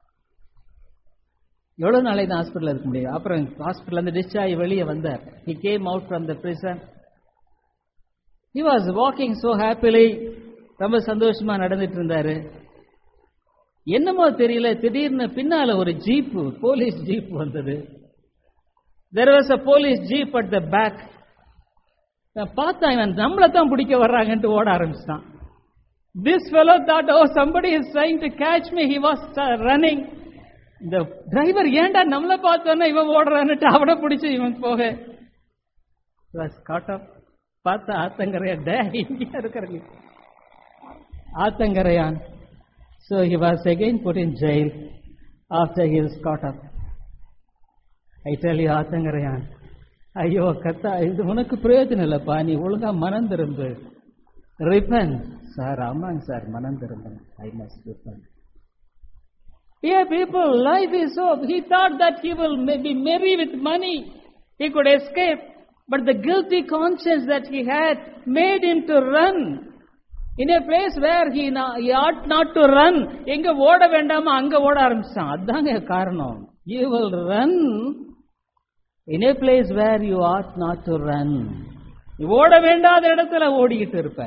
எவ்வளவு நாளை தான் hospital இருக்க முடியும் அப்புறம் hospital இருந்து discharge வெளியே வந்தார் he came out from the prison he was walking so happily ரொம்ப சந்தோஷமா நடந்துட்டு இருந்தாரு என்னமோ தெரியல திடீர்னு பின்னால ஒரு ஜீப் போலீஸ் ஜீப் வந்தது there was a police jeep at the back பார்த்தா இவன் நம்மளை தான் பிடிக்க வர்றாங்கன்ட்டு ஓட ஆரம்பிச்சிட்டான் this fellow thought oh somebody is trying to catch me he was running இந்த டிரைவர் ஏன்டா நம்மள பார்த்தோன்னா இவன் ஓடுறான்னுட்டு அவனை பிடிச்சு இவன் போக வாஸ் காட் அப் பார்த்தா ஆத்தங்கரையா டே இங்கே இருக்கிறீங்க Aathangaraiyan so he was again put in jail after he was caught up I tell you Aathangaraiyan ஐயோ கத்தா இது உனக்கு பிரயோஜனம் இல்லப்பா நீ ஒழுங்கா மனம் திரும்பு ரிப்பன் சார் ஆமாங்க சார் மனம் திரும்பு I must repent Dear people, life is so. He thought that he will be merry with money. He could escape. But the guilty conscience that he had made him to run. In a place where he, na- he ought not to run. எங்க ஓட வேண்டாமோ அங்க ஓட ஆரம்பிச்சான் அதாங்க காரணம் You will run in a place where you ought not to run. நீ ஓட வேண்டாத இடத்துல ஓடிக்கிட்டு இருப்ப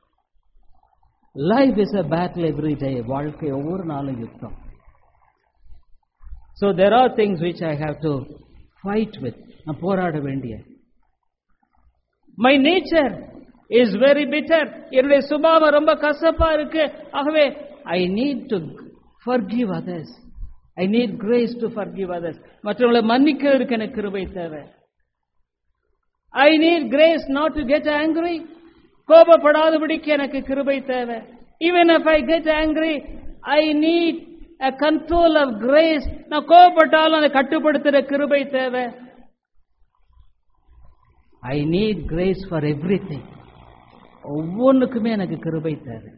life is a battle every day வாழ்க்கை ஒவ்வொரு நாளும் யுத்தம் So there are things which I have to fight with. நான் போராட வேண்டிய my nature is very bitter என்னுடைய சுபாவம் ரொம்ப கசப்பா இருக்கு ஆகவே I need to forgive others I need grace to forgive others மற்றவங்களை மன்னிக்கிறதுக்கு எனக்கு கிருபை தேவை I need grace not to get angry கோபப்படாதபடிக்கு எனக்கு கிருபை தேவை even if I get angry I need a control of grace நான் கோபப்பட்டாலும் அதை கட்டுப்படுத்துற கிருபை தேவை I need grace for everything ஒவ்வொன்றுக்குமே எனக்கு கிருபை தேவை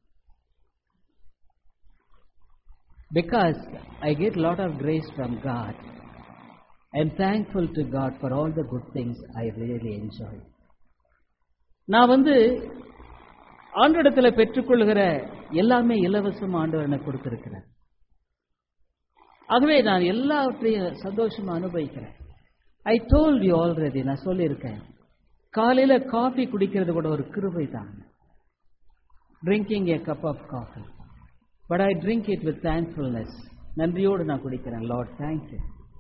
because I get lot of grace from God I am thankful to God for all the good things I really enjoy நான் வந்து ஆண்டிடத்தில் பெற்றுக்கொள்கிற எல்லாமே இலவசம் ஆண்டவர் எனக்கு கொடுத்திருக்கிறார் ஆகவே நான் எல்லாவற்றையும் சந்தோஷமா அனுபவிக்கிறேன் ஐ டோல்ட் யூ ஆல்ரெடி நான் சொல்லியிருக்கேன் காலையில காஃபி குடிக்கிறது கூட ஒரு கிருபை தான் drinking a cup of coffee but I drink it with thankfulness நன்றியோடு நான் குடிக்கிறேன் லார்ட் தேங்க்யூ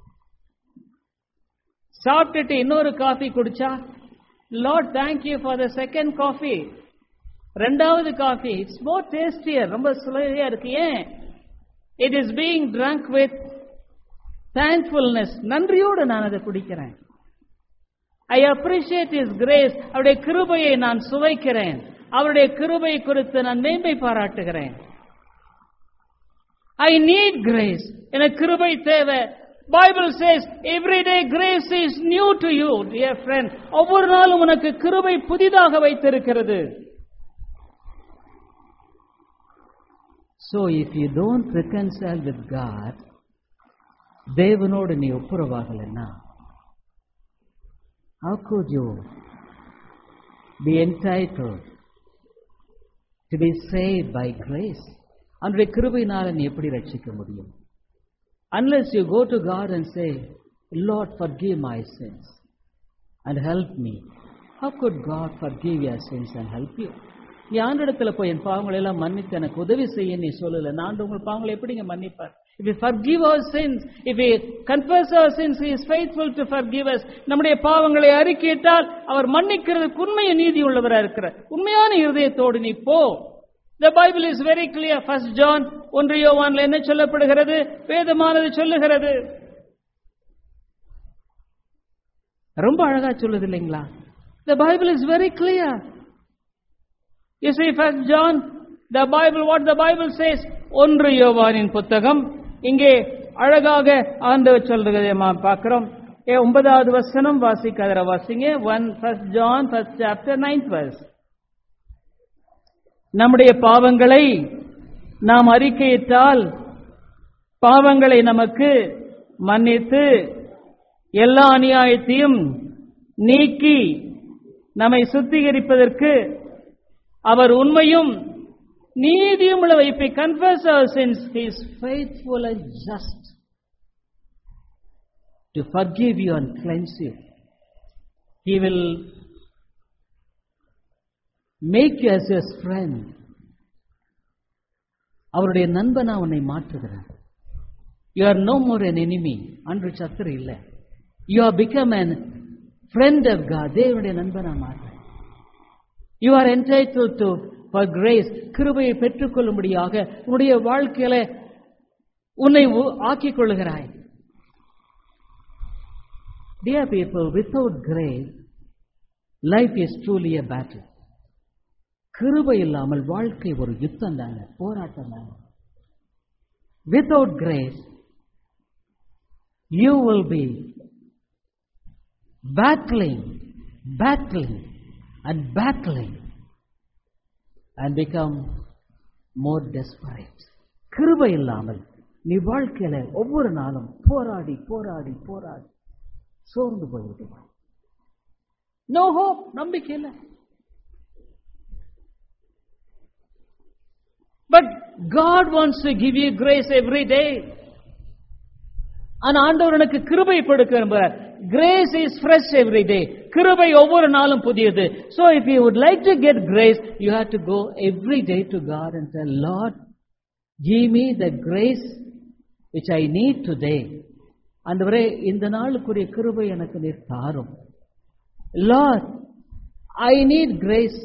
சாப்பிட்டுட்டு இன்னொரு காஃபி குடிச்சா Lord thank you for the second coffee ரெண்டாவது காஃபி இட்ஸ் மோர் டேஸ்டியர் ரொம்ப சுவையா இருக்கு ஏன் it is being drunk with thankfulness நன்றியோடு நான் அதை குடிக்கிறேன் ஐ அப்ரிஷியேட் இஸ் கிரேஸ் அவருடைய கிருபையை நான் சுவைக்கிறேன் அவருடைய கிருபை குறித்து நான் மேன்மை பாராட்டுகிறேன் ஐ நீட் கிரேஸ் எனக்கு கிருபை தேவை Bible says every day grace is new to you dear friend ஒவ்வொரு நாளும் உனக்கு கிருபை புதிதாக வைத்திருக்கிறது So if you don't reconcile with God, தேவனோடு நீ ஒப்புரவாகலன்னா how could you be entitled to be saved by grace? அவனுடைய கிருபையினால நீ எப்படி ரட்சிக்க முடியும் unless you go to God and say Lord, forgive my sins and help me. How could God forgive your sins and help you? நீ ஆண்டிடத்துல போய் என் பாவங்களை எல்லாம் மன்னித்து எனக்கு உதவி செய்ய நீ சொல்லல நான் உங்கள் பாவங்களை எப்படிங்க மன்னிப்பார் If we forgive our sins, if we confess our sins, He is faithful to forgive us. நம்முடைய பாவங்களை அறிக்கையிட்டால் அவர் மன்னிக்கிறதுக்கு உண்மைய நீதி உள்ளவரா இருக்கிறார் உண்மையான இருதயத்தோடு நீ போ The Bible is very clear. First John ஒன்று யோவான்ல என்ன சொல்லப்படுகிறது வேதமானது சொல்லுகிறது ரொம்ப அழகா சொல்லுது இல்லைங்களா The Bible is very clear. You see, First John, the Bible, what the Bible says, ஒன்று யோவானின் புத்தகம் இங்கே அழகாக ஆண்டவர் சொல்றதை நாம் பார்க்கிறோம் ஏ ஒன்பதாவது வசனம் வாசிக்காதர வாசிங்க one first John first chapter ninth verse நம்முடைய பாவங்களை நாம் அறிக்கையிட்டால் பாவங்களை நமக்கு மன்னித்து எல்லா அநியாயத்தையும் நீக்கி நம்மை சுத்திகரிப்பதற்கு அவர் உண்மையும் நீதியும் உள்ள வைப்பை confess our sins is faithful and just to forgive you and cleanse you he will make you as his friend அவருடைய நண்பனா உன்னை மாற்றுகிறார் you are no more an enemy அன்று சத்துரு இல்லை you are become an friend of God தேவனுடைய நண்பனா மாற்ற you are entitled to for grace கிருபையை பெற்றுக்கொள்ளும்படியாக உன்னுடைய வாழ்க்கையில உன்னை உ- ஆக்கிக் கொள்ளுகிறாய் Dear people, without grace, life is truly a battle. கிருபை இல்லாமல் வாழ்க்கை ஒரு யுத்தம் தாங்க போராட்டம் தாங்க without grace you will be battling, battling, and battling, and become more desperate. கிருபை இல்லாமல் நீ வாழ்க்கையில ஒவ்வொரு நாளும் போராடி போராடி போராடி சோர்ந்து போய்விடுவாய் நோ ஹோப் நம்பிக்கை இல்லை but God wants to give you grace every day ஆனா ஆண்டவர் எனக்கு கிருபை கொடுக்க விரும்புகிறார் grace is fresh every day கிருபை ஒவ்வொரு நாளும் புதியது so if you would like to get grace you have to go every day to God and tell Lord give me the grace which I need today ஆண்டவரே இந்த நாளுக்குரிய கிருபை எனக்கு நீர் தாரும் Lord I need grace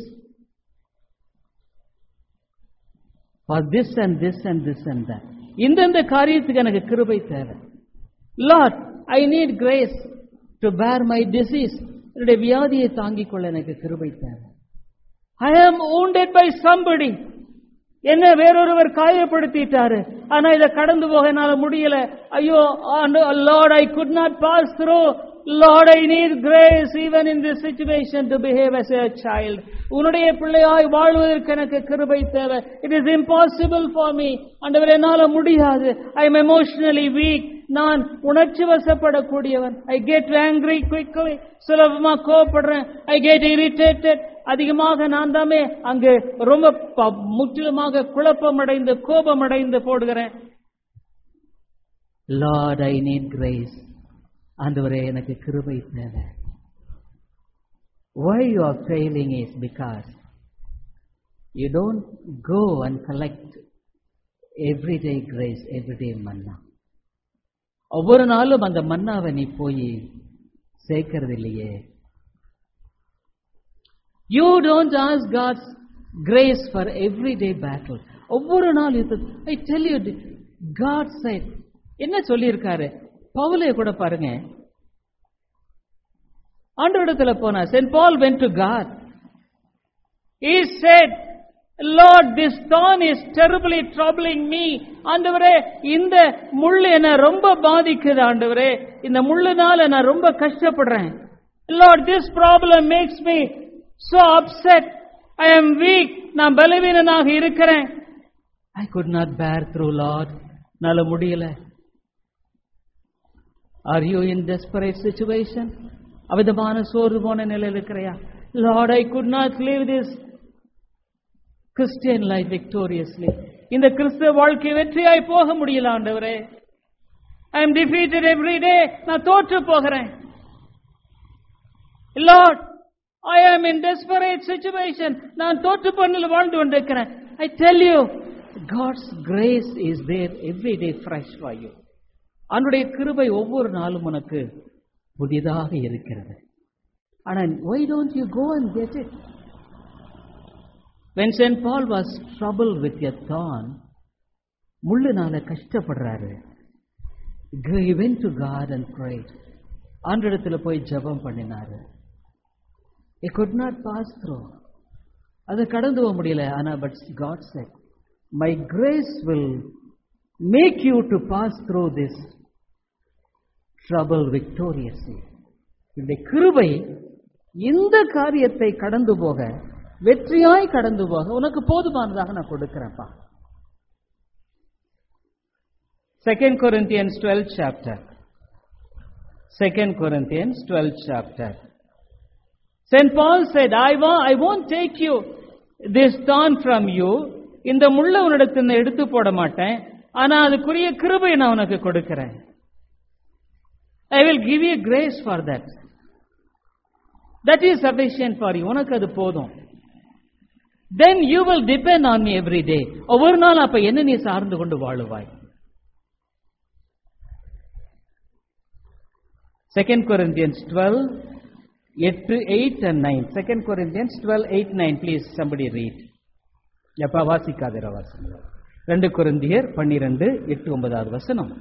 for this and this and this and that இந்தந்த காரியத்துக்கு எனக்கு கிருபை தேவை Lord I need grace to bear my disease என்னுடைய வியாதியை தாங்கிக் கொள்ள எனக்கு கிருபை தேவை ஐ ஆம் wounded பை somebody என்ன வேறொருவர் காயப்படுத்திட்டாரு ஆனா இதை கடந்து போக என்னால முடியல ஐயோ Lord I could not pass through Lord I need grace even in this situation to behave as a child உன்னுடைய பிள்ளையாய் வாழ்வதற்கு எனக்கு கிருபை தேவை it is impossible for me ஆண்டவர் என்னால முடியாது ஐ எம் எமோஷனலி வீக் நான் உணர்ச்சி வசப்படக்கூடியவன் ஐ கெட் ஆங்கிரி குவிக்லி சுலபமா கோவப்படுறேன் ஐ கெட் இரிட்டேட்டட் அதிகமாக நான் தாமே அங்கு ரொம்ப ப- முற்றிலுமாக குழப்பமடைந்து கோபமடைந்து போடுகிறேன் லார்ட் ஐ நீட் கிரேஸ் ஆண்டவரே எனக்கு கிருபை தேவை why you are failing is because you don't go and collect everyday grace everyday manna ஒவ்வொரு நாளும் அந்த மன்னாவை நீ போய் சேர்க்கறது இல்லையே you don't ask God's grace for everyday battle ஒவ்வொரு நாள் I tell you God said என்ன சொல்லியிருக்காரு பவுலே கூட பாருங்க ஆண்டவரிடத்துல போனா saint Paul went to God He said, Lord, this thorn is terribly troubling me. ஆண்டவரே இந்த முள் என்ன ரொம்ப பாதிக்குது ஆண்டவரே இந்த முள்ளுனால நான் ரொம்ப கஷ்டப்படுறேன் Lord, this problem makes me so upset. I am weak. நான் பலவீனனாக இருக்கிறேன் I could not bear through, Lord. நால முடியல Are you in desperate situation? அவிதமான சோர்வு போன நிலையில் இருக்கிறையா Lord, I could not live this Christian life victoriously. இந்த கிறிஸ்தவ வாழ்க்கை வெற்றியாய் போக முடியல ஆண்டவரே I am defeated every day நான் தோற்று போகிறேன் Lord I am in desperate situation நான் தோற்று பண்ணில் வாழ்ந்து கொண்டிருக்கிறேன் I tell you God's grace is there every day fresh for you அவனுடைய கிருபை ஒவ்வொரு நாளும் உனக்கு புதிதாக இருக்கிறது ஆனால் why don't you go and get it when saint Paul was trouble with a தான் முள்ளுனால கஷ்டப்படுறாரு he went to God and prayed ஆண்டிடத்துல போய் ஜெபம் பண்ணினாரு he could not pass through அது கடந்து போக முடியல ஆனா but God said my grace will make you to pass through this trouble victoriously இந்த கிருபை இந்த காரியத்தை கடந்து போக வெற்றியாய் கடந்து போக உனக்கு போதுமானதாக நான் கொடுக்கிறேன்ப்பா Second Corinthians 12 chapter. Second Corinthians 12 chapter. St. Paul said, I, wa- I won't take you this thorn from you. இந்த முள்ள உன்னிடத்தில் எடுத்து போட மாட்டேன் ஆனா அதுக்குரிய கிருபை நான் உனக்கு கொடுக்கிறேன் I will give you grace for that that is sufficient for you உனக்கு அது போதும் then you will depend on me every day ஒவ்வொரு நாள் அப்ப என்ன நீ சார்ந்து கொண்டு வாழுவாய் Second Corinthians 12, 8, 8 and 9. Second Corinthians 12, 8, 9. Please, somebody read. எப்பா வாசிக்காதிர வாசிங்க ரெண்டு குருந்தியர் பன்னிரண்டு எட்டு ஒன்பதாவது வசனம்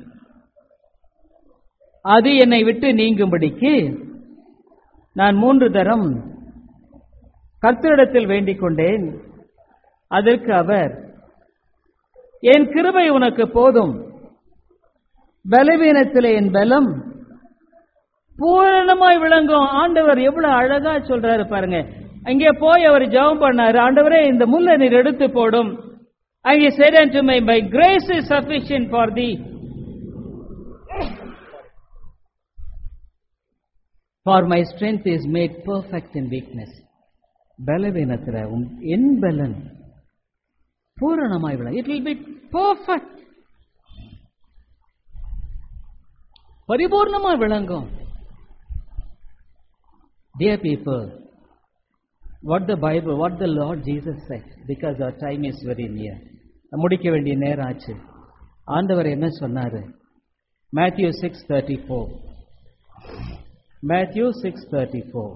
அது என்னை விட்டு நீங்கும்படிக்கு நான் மூன்று தரம் கர்த்தரிடத்தில் வேண்டிக் கொண்டேன் அதற்கு அவர் என் கிருபை உனக்கு போதும் பலவீனத்திலே என் பலம் பூரணமாய் விளங்கும் ஆண்டவர் எவ்வளவு அழகா சொல்றாரு பாருங்க அங்கே போய் அவர் ஜெபம் பண்ணாரு ஆண்டவரே இந்த முல்லை நீர் எடுத்து போடும் அங்கே said unto me my grace is sufficient for thee for my strength is made perfect in weakness பலவீனத்துல உன் என் பலன் பூரணமாய் விளங்கும் இட் வில் பி பர்ஃபெக்ட் பரிபூர்ணமா விளங்கும் Dear people, what the Bible, what the Lord Jesus said, because our time is very near. முடிக்க வேண்டிய நேரம் ஆச்சு ஆண்டவர் என்ன சொன்னாரு Matthew six thirty four Matthew six thirty four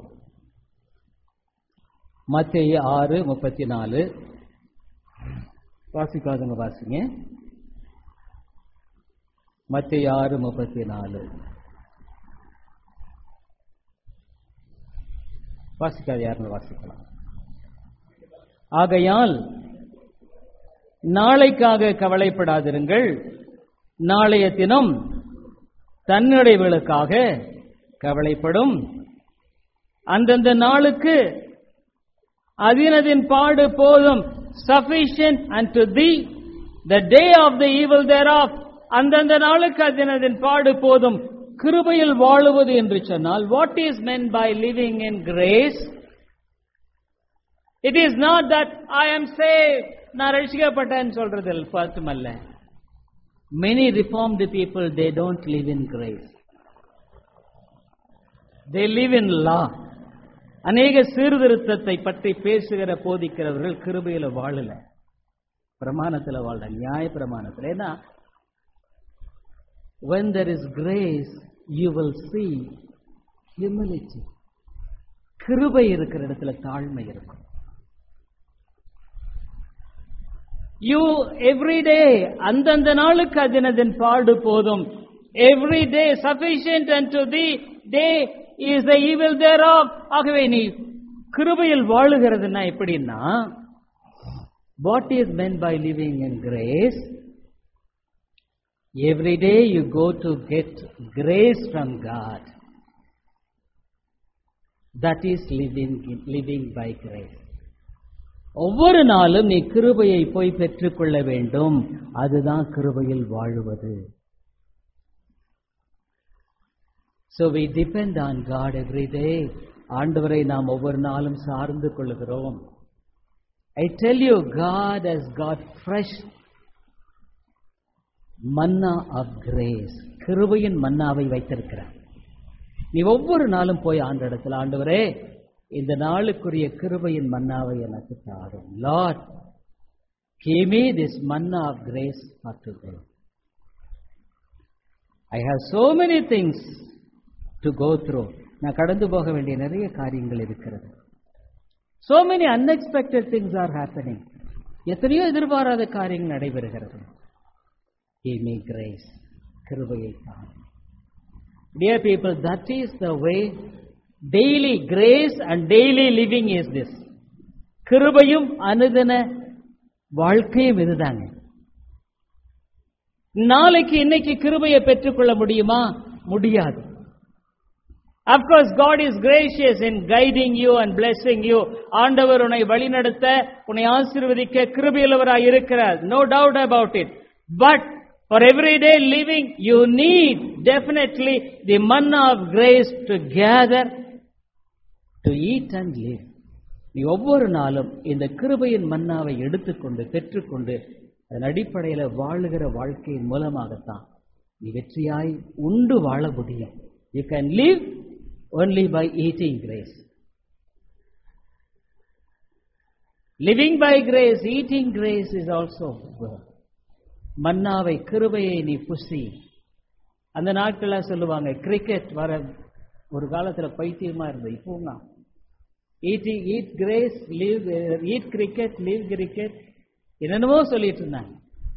மத்திய ஆறு முப்பத்தி நாலு வாசிக்காதுங்க வாசிங்க மத்திய ஆறு முப்பத்தி நாலு வாசிக்காது யாருன்னு வாசிக்கலாம் ஆகையால் நாளைக்காக கவலைப்படாதிருங்கள் நாளைய தினம் தன்னிடைவுகளுக்காக கவலைப்படும் அந்தந்த நாளுக்கு அதினதின் பாடு போதும் sufficient unto the the day of the evil thereof அந்தந்த நாளுக்கு அதினதின் பாடு போதும் கிருபையில் வாழுவது என்று சொன்னால் what is meant by living in grace it is not that I am saved நான் ரட்சிக்கப்பட்டேன்னு சொல்றது பார்த்தமல்ல many reformed people they don't live in grace they live in law அநேக சீர்திருத்தத்தை பற்றி பேசுகிற போதிக்கிறவர்கள் கிருபையில வாழல பிரமாணத்துல வாழல நியாய பிரமாணத்துல ஏன்னா when there is grace you will see humility கிருபை இருக்கிற இடத்துல தாழ்மை இருக்கும் யூ எவ்ரி டே அந்தந்த நாளுக்கு அதினதின் பாடு போதும் every day sufficient unto the day is the evil thereof ஆகவே நீ கிருபையில் வாழுகிறதுனா எப்படின்னா what is meant by living in grace every day you go to get grace from God that is living living by grace ஒவ்வொரு நாளும் நீ கிருபையை போய் பெற்றுக்கொள்ள வேண்டும் அதுதான் கிருபையில் வாழுவது So we depend on God every day. ஆண்டவரை நாம் ஒவ்வொரு நாளும் சார்ந்து கொள்ளுகிறோம் I tell you, God has got fresh manna of grace கிருபையின் மன்னாவை வைத்திருக்கிறார் நீ ஒவ்வொரு நாளும் போய் ஆண்டு இடத்துல ஆண்டவரே இந்த நாளுக்குரிய கிருபையின் மன்னாவை எனக்கு தாரும் Lord give me this manna of grace for today. I have so many things to go through. நான் கடந்து போக வேண்டிய நிறைய காரியங்கள் இருக்கிறது so many unexpected things are happening எத்தனையோ எதிர்பாராத காரியங்கள் நடைபெறுகிறது give me grace கிருபையை தான் dear people that is the way daily grace and daily living is this கிருபையும் அனுதின வாழ்க்கையும் இதுதாங்க நாளைக்கு இன்னைக்கு கிருபையை பெற்றுக்கொள்ள முடியுமா முடியாது of course God is gracious in guiding you and blessing you ஆண்டவர் உன்னை வழிநடத்த உன்னை ஆசீர்வதிக்க கிருபையுள்ளவராய் இருக்கிறார் no doubt about it but for every day living you need definitely the manna of grace to gather to eat and live நீ ஒவ்வொரு நாளும் இந்த கிருபையின் மன்னாவை எடுத்துக்கொண்டு பெற்றுக்கொண்டு அதன் அடிப்படையில் வாழுகிற வாழ்க்கையின் மூலமாகத்தான் நீ வெற்றியாய் உண்டு வாழ முடியும் you can live only by eating grace living by grace eating grace is also good மன்னாவை கிருபையை நீ புசி அந்த நாட்கள சொல்லுவாங்க கிரிக்கெட் வர ஒரு காலத்துல பைத்தியமா இருந்தது இப்போங்க ஈட்டி eat grace live eat cricket live cricket என்னென்னமோ சொல்லிட்டு இருந்தாங்க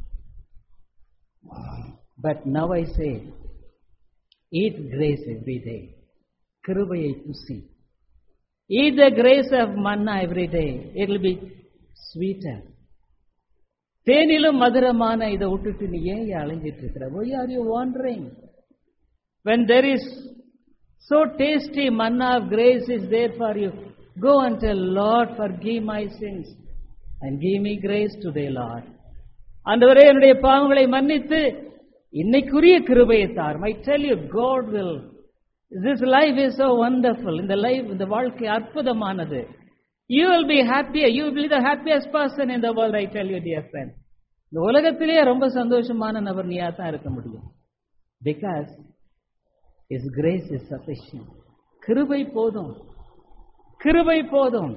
but now I say eat grace every day கிருபையை புசி eat the grace of manna every day it will be sweeter தேனிலும் மதுரமான இதை விட்டுட்டு நீ ஏன் அலைஞ்சிட்டு இருக்கிற why are you wandering when there is so tasty manna of grace is there for you go and tell lord forgive my sins and give me grace today lord ஆண்டவரே என்னுடைய பாவங்களை மன்னித்து இன்னைக்குரிய கிருபையை தார் I tell you God will this life is so wonderful இந்த life இந்த வாழ்க்கை அற்புதமானது you will be happier you will be the happiest person in the world i tell you dear friend இந்த உலகத்திலேயே ரொம்ப சந்தோஷமான நபர் நீயா தான் இருக்க முடியும் because is grace is sufficient கிருபை போதும் கிருபை போதும்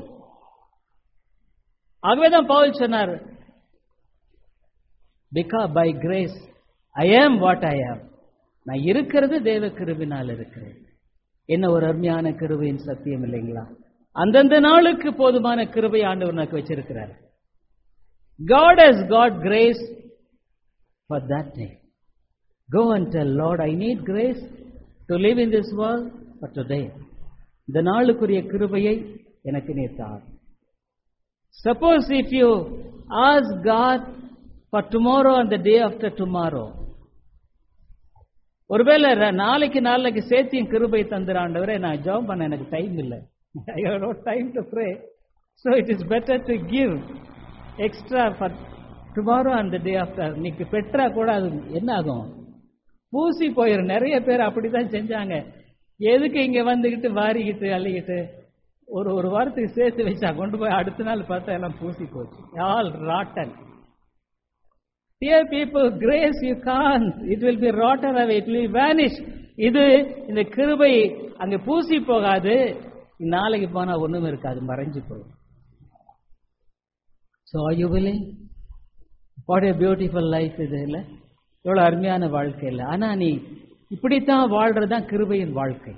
ஆகவேதான் பவுல் சொன்னார் பிகா by grace I am what ஐ ஆம் நான் இருக்கிறது தேவ கிருபினால் இருக்கிறேன் என்ன ஒரு அருமையான கிருபையின் சத்தியம் இல்லைங்களா அந்தந்த நாளுக்கு போதுமான கிருபை ஆண்டவர் எனக்கு வச்சிருக்கிறார் God has got grace for that day. Go and tell Lord, I need grace to live in this world for today. இந்த நாளுக்குரிய கிருபையை எனக்கு நீ தார் suppose if you ask God for tomorrow and the day after tomorrow ஒருவேளை ர- நாளைக்கு நாளைக்கு சேர்த்தியும் கிருபை தந்துராண்டவரே நான் ஜாப் பண்ண எனக்கு டைம் இல்லை I have no time to pray so it is better to give extra for tomorrow and day after இன்னைக்கு பெற்றா கூட அது என்ன ஆகும் பூசி போயிடும் நிறைய பேர் அப்படிதான் செஞ்சாங்க எதுக்கு இங்க வந்துக்கிட்டு வாரிக்கிட்டு அள்ளிக்கிட்டு ஒரு ஒரு வாரத்துக்கு சேர்த்து வச்சா கொண்டு போய் அடுத்த நாள் பார்த்தா எல்லாம் பூசி போச்சு all rotten Dear people, grace you can't. It will be rotten away. It will vanish. இது இந்த கிருபை அங்க பூசி போகாது நாளைக்கு போனா ஒண்ணுமே இருக்காது மறைஞ்சு போகும் so are you willing what a beautiful life இது இல்லை எவ்வளோ அருமையான வாழ்க்கை இல்லை ஆனா நீ இப்படித்தான் வாழ்றது தான் கிருபையின் வாழ்க்கை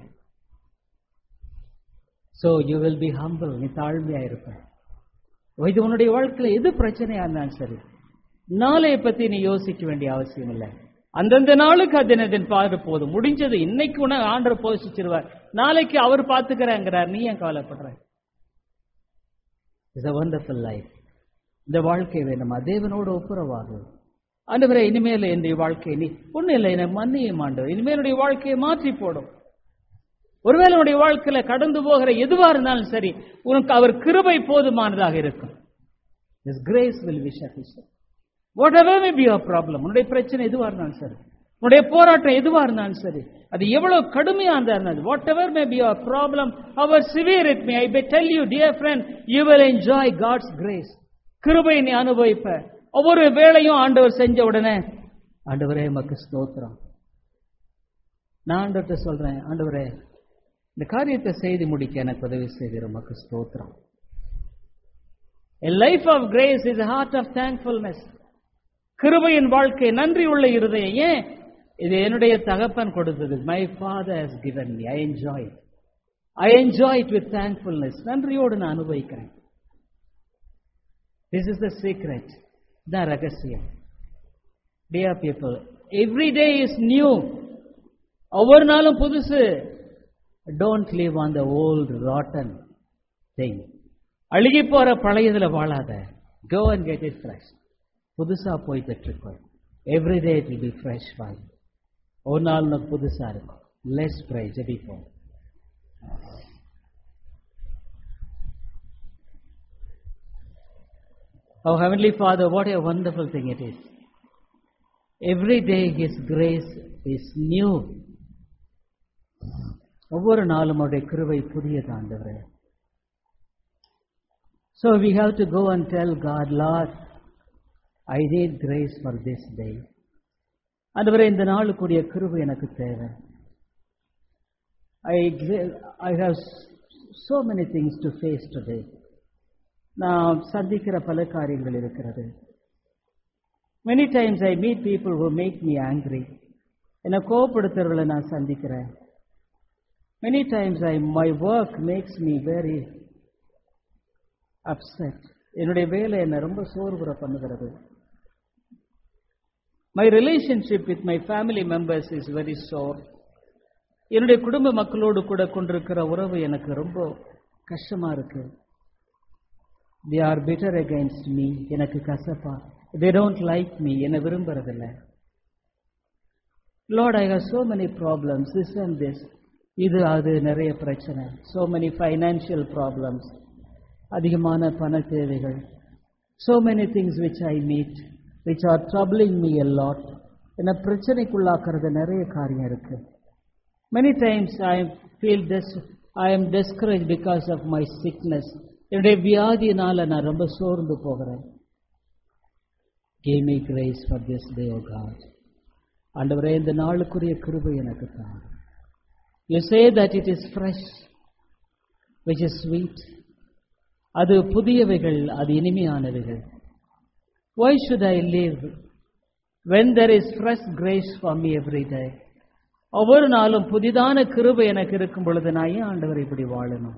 so you will be humble நீ தாழ்மையா இருப்ப இது உன்னுடைய வாழ்க்கையில எது பிரச்சனையா இருந்தாலும் சரி நாளைய பத்தி நீ யோசிக்க வேண்டிய அவசியம் இல்லை அந்தந்த நாளுக்கு அதினதின் பாரு போதும் முடிஞ்சது இன்னைக்கு உன ஆண்டர் போஷிச்சிருவார் நாளைக்கு அவர் பார்த்துக்கிறேங்கிறார் நீ ஏன் கவலைப்படுற இஸ் அ வண்டர்ஃபுல் லைஃப் இந்த வாழ்க்கை வேணுமா தேவனோடு ஒப்புரவாகும் ஆண்டவரே இனிமேல் என்னுடைய வாழ்க்கையை நீ ஒன்றும் இல்லை என்னை மன்னியும் ஆண்டவர் இனிமேல் என்னுடைய வாழ்க்கையை மாற்றி போடும் ஒருவேளை உன்னுடைய வாழ்க்கையில கடந்து போகிற எதுவா இருந்தாலும் சரி உனக்கு அவர் கிருபை போதுமானதாக இருக்கும் His grace will be sufficient. Whatever may be your problem, உன்னுடைய பிரச்சனை எதுவா இருந்தாலும் சரி உன்னுடைய போராட்டம் எதுவா இருந்தாலும் சரி அது எவ்வளவு கடுமையா இருந்தாலும் whatever may be your problem however severe it may I pay tell you dear friend you will enjoy God's grace கிருபை நீ அனுபவிப்ப ஒவ்வொரு வேளையும் ஆண்டவர் செஞ்ச உடனே ஆண்டவரே மக்கு ஸ்தோத்திரம் நான் ஆண்டவர்கிட்ட சொல்றேன் ஆண்டவரே இந்த காரியத்தை செய்து முடிக்க எனக்கு உதவி செய்கிற மக்கு ஸ்தோத்திரம் A life of grace is a heart of thankfulness. கிருபையின் வாழ்க்கை நன்றி உள்ள இருதயம் ஏன் இது என்னுடைய தகப்பன் கொடுத்தது my father has given me I enjoy I enjoy it with thankfulness நன்றியோடு நான் அனுபவிக்கிறேன் this is the secret the ரகசியம் dear people every day is new ஒவ்வொரு நாளும் புதுசு don't live on the old rotten thing அழுகி போற பழையதுல வாழாத go and get it fresh புதுசா போய் பெற்றுக்கொள் every day it will be fresh for ஒரு நாள் உனக்கு புதுசா இருக்கும் லெஸ் ப்ரை ஜெபிப்போம் Oh, Heavenly Father, what a wonderful thing it is. Every day His grace is new. ஒவ்வொரு நாளும் அவருடைய கிருவை புதியது ஆண்டவரே So we have to go and tell God, Lord, I need grace for this day. ஆண்டவரே இந்த நாளுக்குரிய கிருபை எனக்கு தேவை I, I have so many things to face today. நான் சந்திக்கிற பல காரியங்கள் இருக்கிறது many times I meet people who make me angry என்னை கோவப்படுத்துறவர்களை நான் சந்திக்கிறேன் many times I my work makes me very upset என்னுடைய வேலை என்னை ரொம்ப சோர்வுற பண்ணுகிறது my relationship with my family members is very sour என்னுடைய குடும்ப மக்களோடு கூட கொண்டிருக்கிற உறவு எனக்கு ரொம்ப கஷ்டமா இருக்கு they are bitter against me எனக்கு கசப்பா தே டோன்ட் லைக் மீ என்னை விரும்புறதில்ல Lord I have so many problems this and this இது அது நிறைய பிரச்சனை சோ மெனி ஃபைனான்சியல் ப்ராப்ளம்ஸ் அதிகமான பண தேவைகள் so many things which I meet which are troubling me a lot என்ன பிரச்சனைக்குள்ளாக்குறது நிறைய காரியம் இருக்கு மெனி டைம்ஸ் ஐ ஃபீல் டெஸ் I am discourage because of my sickness என்னுடைய வியாதியினால நான் ரொம்ப சோர்ந்து போகிறேன் Give me grace for this day, O God. ஆண்டவரே இந்த நாளுக்குரிய கிருபை எனக்கு தான் you say that it is fresh which is sweet அது புதியவைகள் அது இனிமையானவைகள் why should I live when there is fresh grace for me every day ஒவ்வொரு நாளும் புதிதான கிருபை எனக்கு இருக்கும் பொழுது நான் ஏன் ஆண்டவர் இப்படி வாழணும்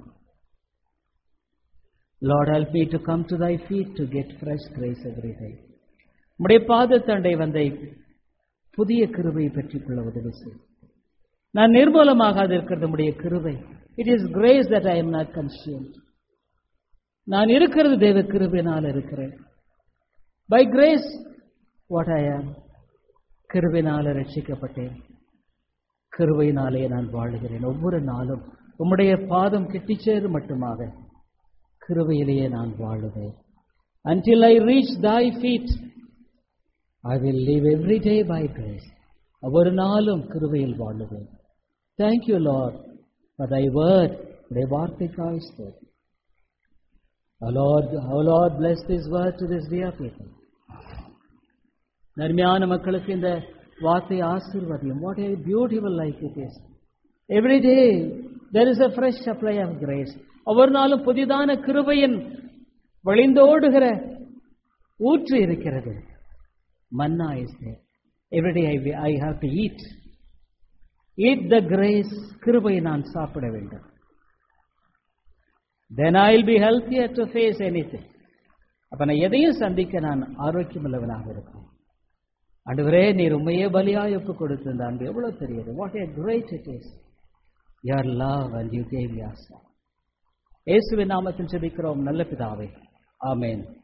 Lord help me to come to thy feet to get fresh grace every day உடைய பாதத்தண்டை வந்த புதிய கிருபையை பெற்றுக்கொள்ள உதவி செய் நான் நிர்மூலமாகாது இருக்கிறது உடைய கிருபை it is grace that I am not consume நான் இருக்கிறது தேவ கிருபையினால் இருக்கிறேன் பை கிரேஸ் வாட் ஐ ஆம் கிருபையினால ரட்சிக்கப்பட்டேன் கிருபையினாலே நான் வாழுகிறேன் ஒவ்வொரு நாளும் உம்முடைய பாதம் கிட்டிச்சேரு மட்டுமாக கிருபையிலேயே நான் வாழுவேன் until I reach thy feet I will live every day by grace ஒவ்வொரு நாளும் கிருபையில் வாழுவேன் Thank you Lord for thy word உடைய வார்த்தைக்காய் ஸ்தோத்திரம் O Lord, O Lord, bless this word to this dear people. நன்மையான மக்களுக்கு இந்த வார்த்தை ஆசீர்வதியும் what a beautiful life it is every day there is a fresh supply of grace ஒவ்வொரு நாளும் புதிதான கிருபையின் வழிந்தோடுகிற ஊற்று இருக்கிறது manna is there every day I I have to eat eat the grace கிருபை நான் சாப்பிட வேண்டும் then I will be healthier to face anything அப்ப நான் எதையும் சந்திக்க நான் ஆரோக்கியம் உள்ளவனாக இருக்கேன் ஆண்டவரே நீர் உண்மையே பலியாய் ஒப்பு கொடுத்திருந்த அன்பு எவ்வளவு பெரியது what a great it is your love and you gave your இயேசுவின் நாமத்தில் ஜெபிக்கிறோம் நல்ல பிதாவே ஆமென்